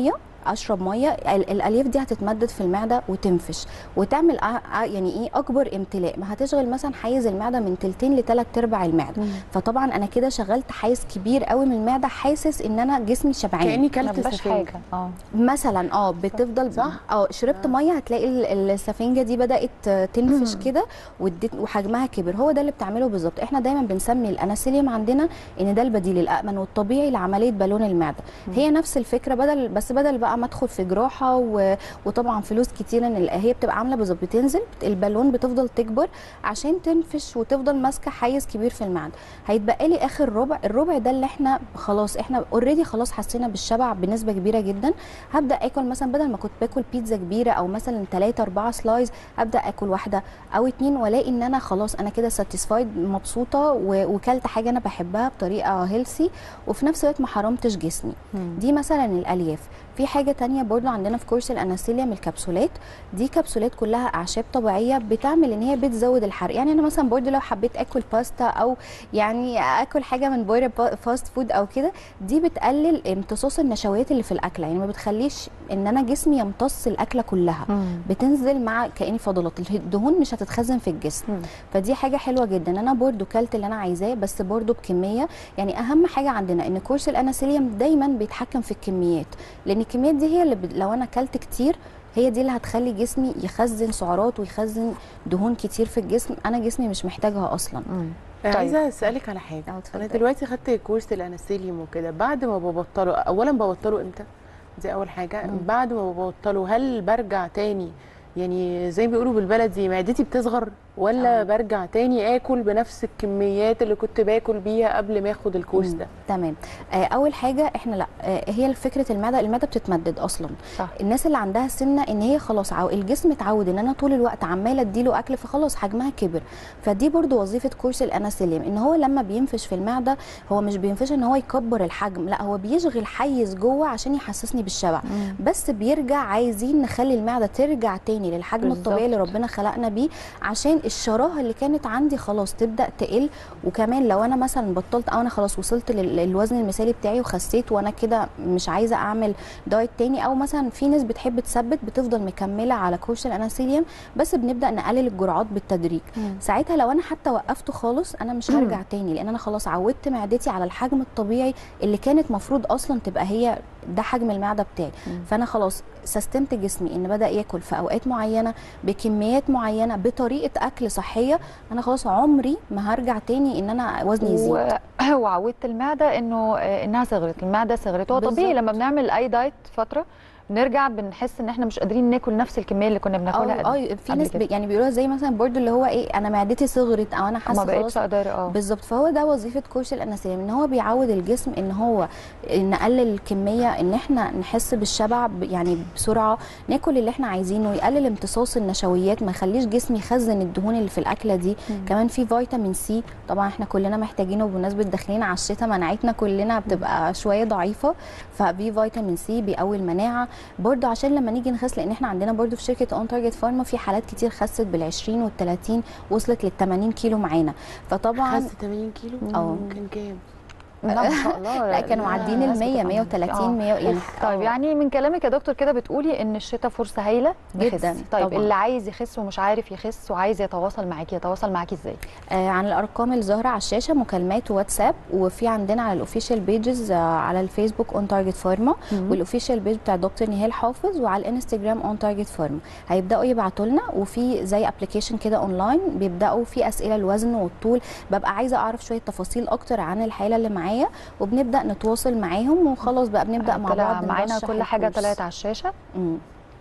اشرب ميه ال- الالياف دي هتتمدد في المعده وتنفش وتعمل أ- أ- يعني ايه اكبر امتلاء ما هتشغل مثلا حيز المعده من تلتين لثلاث ارباع المعده فطبعا انا كده شغلت حيز كبير قوي من المعده حاسس ان انا جسمي شبعان كاني ما كلت بقاش سفنج حاجه اه مثلا اه بتفضل صح؟ اه شربت ميه هتلاقي ال- السفنجه دي بدات تنفش كده واديت- وحجمها كبر هو ده اللي بتعمله بالظبط احنا دايما بنسمي الاناسيليوم عندنا ان ده البديل الامن والطبيعي لعمليه بالون المعده هي نفس الفكره بدل بس بدل بقى ما ادخل في جراحه و... وطبعا فلوس كتير ان ال- هي بتبقى عامله بالظبط بتنزل البالون بتفضل تكبر عشان تنفش وتفضل ماسكه حيز كبير في المعده هيتبقى لي اخر ربع الربع ده اللي احنا خلاص احنا اوريدي خلاص حسينا بالشبع بنسبه كبيره جدا هبدا اكل مثلا بدل ما كنت باكل بيتزا كبيره او مثلا 3 4 سلايز ابدا اكل واحده او اتنين والاقي ان انا خلاص انا كده ساتيسفايد مبسوطه و- وكلت حاجه انا بحبها بطريقه هيلسي وفي نفس الوقت ما حرمتش جسمي دي مثلا الالياف في حاجه تانية برضو عندنا في كورس الاناسيليوم الكبسولات دي كبسولات كلها اعشاب طبيعيه بتعمل ان هي بتزود الحرق يعني انا مثلا برضو لو حبيت اكل باستا او يعني اكل حاجه من بره با- فاست فود او كده دي بتقلل امتصاص النشويات اللي في الاكله يعني ما بتخليش ان انا جسمي يمتص الاكله كلها بتنزل مع كاني فضلات الدهون مش هتتخزن في الجسم فدي حاجه حلوه جدا انا برضو كلت اللي انا عايزاه بس برضو بكميه يعني اهم حاجه عندنا ان كورس الاناسيليوم دايما بيتحكم في الكميات لان الكميات دي هي اللي ب... لو انا كلت كتير هي دي اللي هتخلي جسمي يخزن سعرات ويخزن دهون كتير في الجسم انا جسمي مش محتاجها اصلا طيب. عايزه اسالك على حاجه اه، انا اتفضلي. دلوقتي خدت كورس الانستيليوم وكده بعد ما ببطله اولا ببطله امتى دي اول حاجه بعد ما ببطله هل برجع تاني يعني زي ما بيقولوا بالبلدي معدتي بتصغر ولا اه. برجع تاني اكل بنفس الكميات اللي كنت باكل بيها قبل ما اخد الكورس ده تمام آه، اول حاجه احنا لا آه، هي فكره المعده المعده بتتمدد اصلا صح. الناس اللي عندها سمنه ان هي خلاص عو... الجسم اتعود ان انا طول الوقت عماله اديله اكل فخلاص حجمها كبر فدي برضو وظيفه كورس الاناسيليم ان هو لما بينفش في المعده هو مش بينفش ان هو يكبر الحجم لا هو بيشغل حيز جوه عشان يحسسني بالشبع بس بيرجع عايزين نخلي المعده ترجع تاني للحجم بالظبط. الطبيعي اللي ربنا خلقنا بيه عشان الشراهه اللي كانت عندي خلاص تبدا تقل وكمان لو انا مثلا بطلت او انا خلاص وصلت لل- للوزن المثالي بتاعي وخسيت وانا كده مش عايزه اعمل دايت تاني او مثلا في ناس بتحب تثبت بتفضل مكمله على كورس الاناسيليوم بس بنبدا نقلل الجرعات بالتدريج ساعتها لو انا حتى وقفته خالص انا مش هرجع تاني لان انا خلاص عودت معدتي على الحجم الطبيعي اللي كانت مفروض اصلا تبقى هي ده حجم المعده بتاعي فانا خلاص سستمت جسمي ان بدا ياكل في اوقات معينه بكميات معينه بطريقه اكل صحيه انا خلاص عمري ما هرجع تاني ان انا وزني يزيد و... وعودت المعده انه آه، انها صغرت المعده صغرت هو طبيعي بالظبط. لما بنعمل اي دايت فتره بنرجع بنحس ان احنا مش قادرين ناكل نفس الكميه اللي كنا بناكلها اه قبل- اه في قبل ناس كده. بي يعني بيقولوها زي مثلا برضو اللي هو ايه انا معدتي صغرت او انا ما حاسه بقتش خلاص اقدر اه بالظبط فهو ده وظيفه كورس الاناسيليم ان هو بيعود الجسم ان هو نقلل الكميه ان احنا نحس بالشبع ب- يعني بسرعه ناكل اللي احنا عايزينه يقلل امتصاص النشويات ما يخليش جسمي يخزن الدهون اللي في الاكله دي كمان في فيتامين سي طبعا احنا كلنا محتاجينه بمناسبه داخلين على الشتاء مناعتنا كلنا بتبقى شويه ضعيفه ففي فيتامين سي بيقوي المناعه برضو عشان لما نيجي نخس لان احنا عندنا برضو في شركه اون تارجت فارما في حالات كتير خست بال20 وال30 وصلت لل80 كيلو معانا فطبعا خدت 80 كيلو اه. كان كام لا ما شاء الله لا كانوا معديين ال الناس 100 بتبقى- 130 آه. 100 يعني طيب آه. يعني من كلامك يا دكتور كده بتقولي ان الشتاء فرصه هايله جداً، نخس. طيب طبعاً. اللي عايز يخس ومش عارف يخس وعايز يتواصل معاكي يتواصل معاكي ازاي آه عن الارقام اللي ظاهره على الشاشه مكالمات واتساب وفي عندنا على الاوفيشال بيجز آه على الفيسبوك اون تارجت فارما والاوفيشال بيج بتاع دكتور نهال حافظ وعلى الانستجرام اون تارجت فارما هيبداوا يبعتوا لنا وفي زي ابلكيشن كده اونلاين بيبداوا في اسئله الوزن والطول ببقى عايزه اعرف شويه تفاصيل اكتر عن الحاله اللي معايا وبنبدا نتواصل معاهم وخلاص بقى بنبدا مع طلع بعض معانا نرشح كل حاجه الكورس. طلعت على الشاشه مم.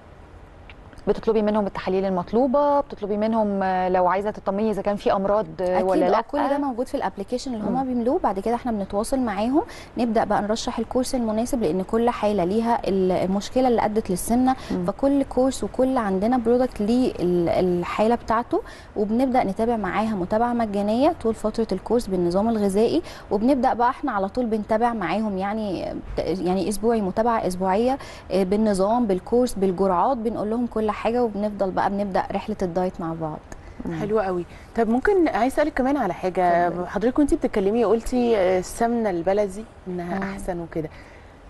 بتطلبي منهم التحاليل المطلوبه بتطلبي منهم آه، لو عايزه تطمني اذا كان في امراض آه، اكيد ولا لا لا كل ده موجود في الابلكيشن اللي هما بيملوه بعد كده احنا بنتواصل معاهم نبدا بقى نرشح الكورس المناسب لان كل حاله ليها ال- المشكله اللي ادت للسمنه فكل كورس وكل عندنا برودكت ليه ال- الحاله بتاعته وبنبدا نتابع معاها متابعه مجانيه طول فتره الكورس بالنظام الغذائي وبنبدا بقى احنا على طول بنتابع معاهم يعني يعني اسبوعي متابعه اسبوعيه آه، بالنظام بالكورس بالجرعات بنقول لهم كل حاجه وبنفضل بقى بنبدا رحله الدايت مع بعض حلو قوي طب ممكن عايز اسالك كمان على حاجه اتفضلي. حضرتك وانت بتتكلمي قلتي آه، السمنه البلدي انها احسن وكده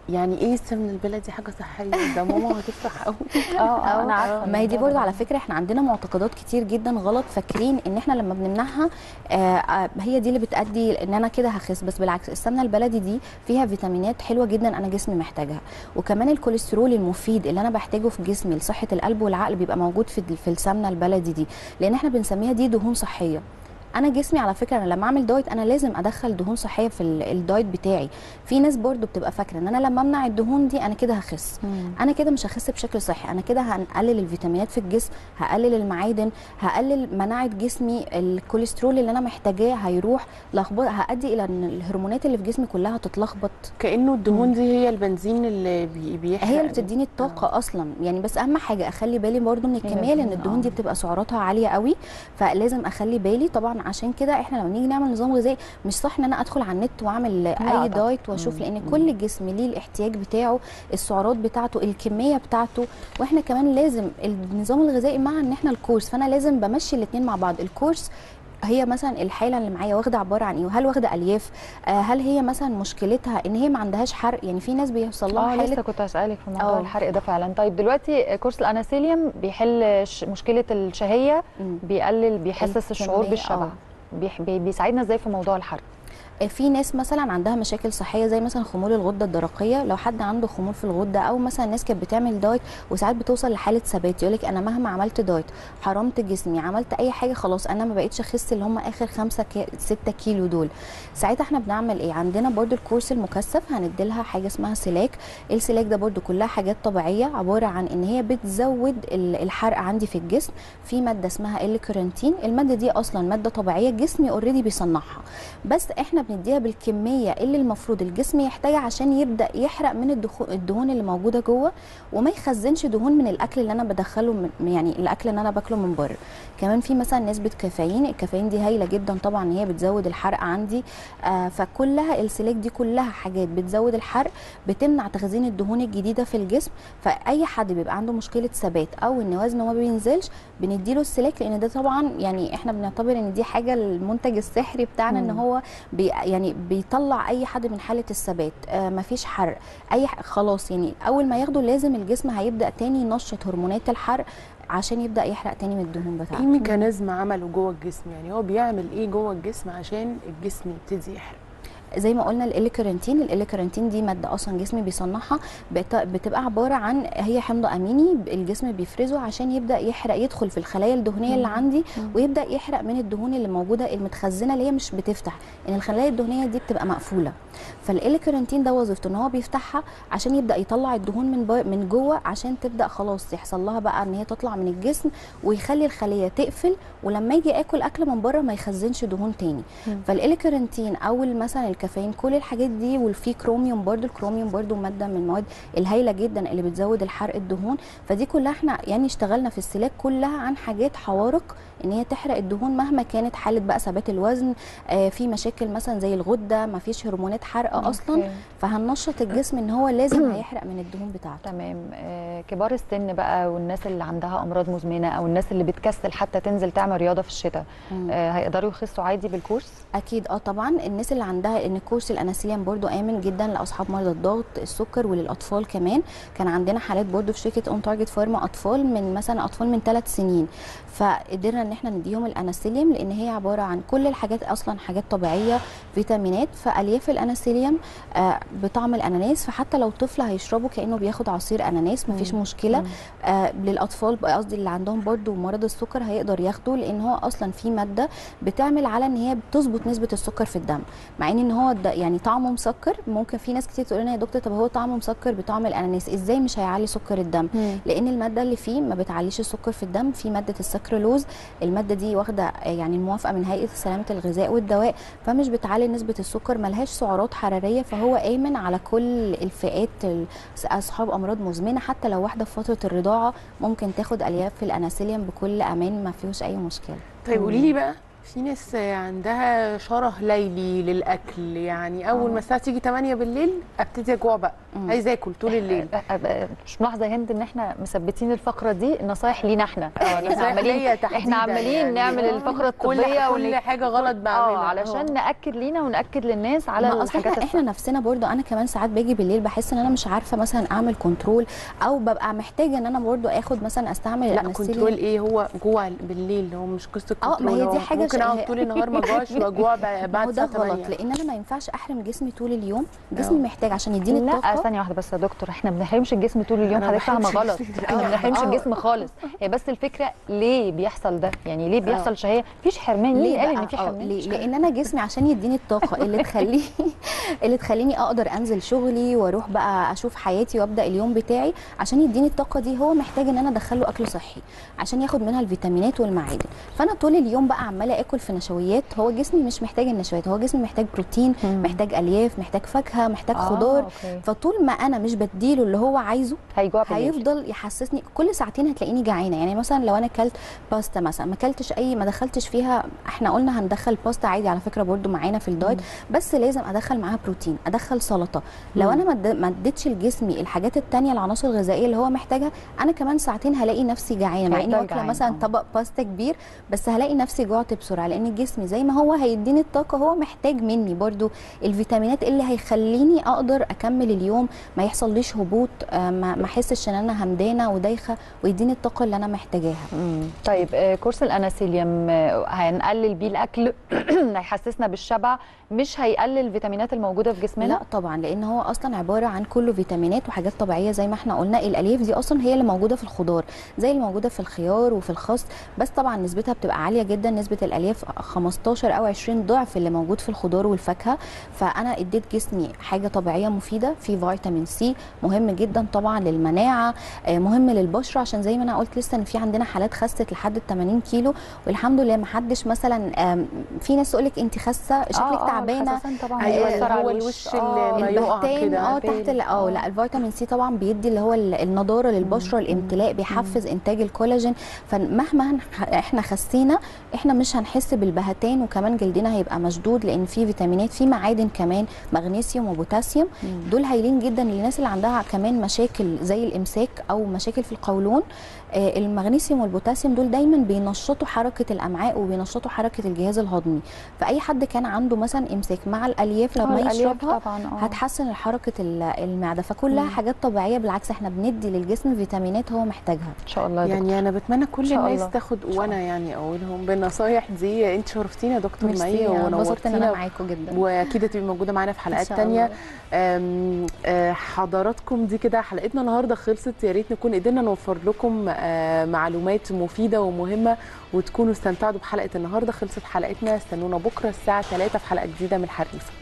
يعني ايه السمن البلدي حاجه صحيه ده ماما هتفرح قوي اه انا عارفه ما هي دي الموضوع برضو ده. على فكره احنا عندنا معتقدات كتير جدا غلط فاكرين ان احنا لما بنمنعها آه، آه، هي دي اللي بتأدي ان انا كده هخس بس بالعكس السمنه البلدي دي فيها فيتامينات حلوه جدا انا جسمي محتاجها وكمان الكوليسترول المفيد اللي انا بحتاجه في جسمي لصحه القلب والعقل بيبقى موجود في في السمنه البلدي دي لان احنا بنسميها دي دهون صحيه انا جسمي على فكره انا لما اعمل دايت انا لازم ادخل دهون صحيه في ال- الدايت بتاعي في ناس برضو بتبقى فاكره ان انا لما امنع الدهون دي انا كده هخس انا كده مش هخس بشكل صحي انا كده هنقلل الفيتامينات في الجسم هقلل المعادن هقلل مناعه جسمي الكوليسترول اللي انا محتاجاه هيروح لخبط هادي الى ان الهرمونات اللي في جسمي كلها تتلخبط كانه الدهون دي هي البنزين اللي بي- بيحرق هي اللي بتديني الطاقه اصلا يعني بس اهم حاجه اخلي بالي برضو من الكميه لان الدهون دي بتبقى سعراتها عاليه قوي فلازم اخلي بالي طبعا عشان كده احنا لما نيجي نعمل نظام غذائي مش صح ان انا ادخل على النت واعمل اي طبعاً. دايت واشوف لان كل جسم ليه الاحتياج بتاعه السعرات بتاعته الكميه بتاعته واحنا كمان لازم النظام الغذائي مع ان احنا الكورس فانا لازم بمشي الاثنين مع بعض الكورس هي مثلا الحاله اللي معايا واخده عباره عن ايه وهل واخده الياف آه هل هي مثلا مشكلتها ان هي ما عندهاش حرق يعني في ناس بيوصل لها اه حاله لسه كنت هسألك في موضوع آه. الحرق ده فعلا طيب دلوقتي كورس الاناسيليوم بيحل ش- مشكله الشهيه مم. بيقلل بيحسس الشعور الكمية، بالشبع آه. بيح- بي- بيساعدنا ازاي في موضوع الحرق في ناس مثلا عندها مشاكل صحيه زي مثلا خمول الغده الدرقيه لو حد عنده خمول في الغده او مثلا ناس كانت بتعمل دايت وساعات بتوصل لحاله ثبات يقول لك انا مهما عملت دايت حرمت جسمي عملت اي حاجه خلاص انا ما بقتش اخس اللي هم اخر 5 كي 6 كيلو دول ساعتها احنا بنعمل ايه عندنا برضو الكورس المكثف هنديلها حاجه اسمها سلاك السلاك ده برضو كلها حاجات طبيعيه عباره عن ان هي بتزود ال- الحرق عندي في الجسم في ماده اسمها الكرنتين الماده دي اصلا ماده طبيعيه جسمي اوريدي بيصنعها بس احنا بنديها بالكميه اللي المفروض الجسم يحتاجها عشان يبدا يحرق من الدخو- الدهون اللي موجوده جوه وما يخزنش دهون من الاكل اللي انا بدخله من يعني الاكل اللي انا باكله من بره كمان في مثلا نسبه كافيين الكافيين دي هايله جدا طبعا ان هي بتزود الحرق عندي آه فكلها السلاك دي كلها حاجات بتزود الحرق بتمنع تخزين الدهون الجديده في الجسم فاي حد بيبقى عنده مشكله ثبات او ان وزنه ما بينزلش بنديله السلاك لان ده طبعا يعني احنا بنعتبر ان دي حاجه المنتج السحري بتاعنا ان هو بي يعني بيطلع اي حد من حاله الثبات آه مفيش حرق اي ح- خلاص يعني اول ما ياخده لازم الجسم هيبدا تاني ينشط هرمونات الحرق عشان يبدا يحرق تاني من الدهون ايه بتاعته ميكانيزم عمله جوه الجسم يعني هو بيعمل ايه جوه الجسم عشان الجسم يبتدي يحرق زي ما قلنا الاليكارنتين الاليكارنتين دي ماده اصلا جسمي بيصنعها بت- بتبقى عباره عن هي حمض اميني الجسم بيفرزه عشان يبدا يحرق يدخل في الخلايا الدهنيه اللي عندي ويبدا يحرق من الدهون اللي موجوده المتخزنه اللي هي مش بتفتح ان الخلايا الدهنيه دي بتبقى مقفوله فالاليكارنتين ده وظيفته ان هو بيفتحها عشان يبدا يطلع الدهون من با- من جوه عشان تبدا خلاص يحصل لها بقى ان هي تطلع من الجسم ويخلي الخليه تقفل ولما يجي اكل اكل من بره ما يخزنش دهون تاني فالاليكارنتين او مثلا الكافيين كل الحاجات دي والفي كروميوم برضو الكروميوم برضو ماده من المواد الهايله جدا اللي بتزود الحرق الدهون فدي كلها احنا يعني اشتغلنا في السلاك كلها عن حاجات حوارق ان هي تحرق الدهون مهما كانت حاله بقى ثبات الوزن آه في مشاكل مثلا زي الغده ما فيش هرمونات حرق اصلا أوكي. فهننشط الجسم ان هو لازم هيحرق من الدهون بتاعته تمام آه، كبار السن بقى والناس اللي عندها امراض مزمنه او الناس اللي بتكسل حتى تنزل تعمل رياضه في الشتاء آه، هيقدروا يخسوا عادي بالكورس اكيد اه طبعا الناس اللي عندها ان كورس الاناسيليم برضو امن جدا لاصحاب مرضى الضغط السكر وللاطفال كمان كان عندنا حالات برضو في شركه اون تارجت فارما اطفال من مثلا اطفال من ثلاث سنين فقدرنا ان احنا نديهم الاناسيليم لان هي عباره عن كل الحاجات اصلا حاجات طبيعيه فيتامينات فالياف الاناسيليم آه بطعم الاناناس فحتى لو طفل هيشربه كانه بياخد عصير اناناس مفيش مشكله آه للاطفال بقى قصدي اللي عندهم برضو مرض السكر هيقدر ياخده لان هو اصلا في ماده بتعمل على ان هي بتظبط نسبه السكر في الدم مع ان ان هو ده يعني طعمه مسكر ممكن في ناس كتير تقول لنا يا دكتور طب هو طعمه مسكر بطعم الاناناس ازاي مش هيعلي سكر الدم لان الماده اللي فيه ما بتعليش السكر في الدم في ماده السكرلوز الماده دي واخده آه، يعني الموافقه من هيئه سلامه الغذاء والدواء فمش بتعلي نسبه السكر ملهاش سعرات حراريه فهو امن على كل الفئات ال- اصحاب امراض مزمنه حتى لو واحده في فتره الرضاعه ممكن تاخد الياف في الاناسيليم بكل امان ما فيهوش اي مشكله طيب قولي لي بقى في ناس عندها شره ليلي للاكل يعني اول ما الساعه تيجي 8 بالليل ابتدي اجوع بقى عايزه اكل طول الليل أ- أ- مش ملاحظه يا هند ان احنا مثبتين الفقره دي نصايح لينا احنا احنا نصايح عمالين ليا تحديداً احنا عمالين يعني. نعمل الفقره كل الطبيه كل ون- حاجه غلط بعملها اه علشان ناكد لينا وناكد للناس على ما اصل الحاجات احنا, احنا الصح. نفسنا برضو انا كمان ساعات باجي بالليل بحس ان انا مش عارفه مثلا اعمل كنترول او ببقى محتاجه ان انا برضو اخد مثلا استعمل لا الأنستيلين. كنترول ايه هو جوع بالليل هو مش قصه اه، ما كنترول هي دي هو حاجة ممكن ش- اقعد هي- طول النهار ما اجوعش واجوع ب- ما هو بعد ده الساعه غلط 8 لان انا ما ينفعش احرم جسمي طول اليوم جسمي محتاج عشان يديني لا الطاقه ثانيه واحده بس يا دكتور احنا ما بنحرمش الجسم طول اليوم أنا حضرتك فاهمه بحرمش غلط الجسم. احنا ما آه. بنحرمش آه. الجسم خالص هي بس الفكره ليه بيحصل ده يعني ليه بيحصل شهيه مفيش حرمان مين ليه قال بقى؟ ان في آه، حرمان ليه؟ لان انا جسمي عشان يديني الطاقه اللي تخليني اللي تخليني اقدر انزل شغلي واروح بقى اشوف حياتي وابدا اليوم بتاعي عشان يديني الطاقه دي هو محتاج ان انا ادخله اكل صحي عشان ياخد منها الفيتامينات والمعادن فانا طول اليوم بقى عماله اكل في نشويات هو جسمي مش محتاج النشويات هو جسمي محتاج بروتين محتاج الياف محتاج فاكهه محتاج آه، خضار أوكي. فطول ما انا مش بديله اللي هو عايزه هيجوع بالليل. هيفضل يحسسني كل ساعتين هتلاقيني جعانه يعني مثلا لو انا اكلت باستا مثلا ما اكلتش اي ما دخلتش فيها احنا قلنا هندخل باستا عادي على فكره برضو معانا في الدايت بس لازم ادخل معاها بروتين ادخل سلطه لو انا ما اد- ما اديتش لجسمي الحاجات التانية العناصر الغذائيه اللي هو محتاجها انا كمان ساعتين هلاقي نفسي جعانه مع اني هيفضل واكله جعان، مثلا آه. طبق باستا كبير بس هلاقي نفسي جوعت بسرعه لان جسمي زي ما هو هيديني الطاقه هو محتاج مني برضو الفيتامينات اللي هيخليني اقدر اكمل اليوم ما يحصليش هبوط آه، ما ما احسش ان انا همدانه ودايخه ويديني الطاقه اللي انا محتاجاها مم. طيب آه، كورس الاناسيليوم آه، هنقلل بيه الاكل هيحسسنا بالشبع مش هيقلل الفيتامينات الموجوده في جسمنا لا طبعا لان هو اصلا عباره عن كله فيتامينات وحاجات طبيعيه زي ما احنا قلنا الالياف دي اصلا هي اللي موجوده في الخضار زي اللي موجوده في الخيار وفي الخس بس طبعا نسبتها بتبقى عاليه جدا نسبه الالياف 15 او 20 ضعف اللي موجود في الخضار والفاكهه فانا اديت جسمي حاجه طبيعيه مفيده في فيتامين سي مهم جدا طبعا للمناعه آه، مهم للبشره عشان زي ما انا قلت لسه ان في عندنا حالات خست لحد ال 80 كيلو والحمد لله ما حدش مثلا آم، في ناس تقول لك انت خاسه شكلك آه، آه، تعبانه الخسسان طبعا ايوه بيأثر اللي على هو الوش آه، اللي ما يقع البهتان كده اه تحت ال- اه لا الفيتامين سي طبعا بيدي اللي هو ال- النضاره للبشره الامتلاء بيحفز انتاج الكولاجين فمهما هن- احنا خسينا احنا مش هنحس بالبهتان وكمان جلدنا هيبقى مشدود لان في فيتامينات في معادن كمان مغنيسيوم وبوتاسيوم دول هايلين جدا للناس اللي عندها كمان مشاكل زي الامساك او مشاكل في القولون آه، المغنيسيوم والبوتاسيوم دول دايما بينشطوا حركه الامعاء وبينشطوا حركه الجهاز الهضمي فاي حد كان عنده مثلا امساك مع الالياف آه، لما الألياف يشربها طبعا آه. هتحسن حركه ال- المعده فكلها حاجات طبيعيه بالعكس احنا بندي للجسم فيتامينات هو محتاجها ان شاء الله يا دكتور. يعني انا بتمنى كل شاء الناس الله. تاخد شاء وانا يعني اقولهم بالنصايح دي انت شرفتينا يا دكتور ميرسي، مي أنا انبسطت ان انا ونورتينا معاكم جدا واكيد هتبقي موجوده معانا في حلقات إن شاء تانية الله. أم، آه، حضراتكم دي كده حلقتنا النهارده خلصت يا ريت نكون قدرنا نوفر لكم آه، معلومات مفيده ومهمه وتكونوا استمتعتوا بحلقه النهارده خلصت حلقتنا استنونا بكره الساعه 3 في حلقه جديده من الحريفه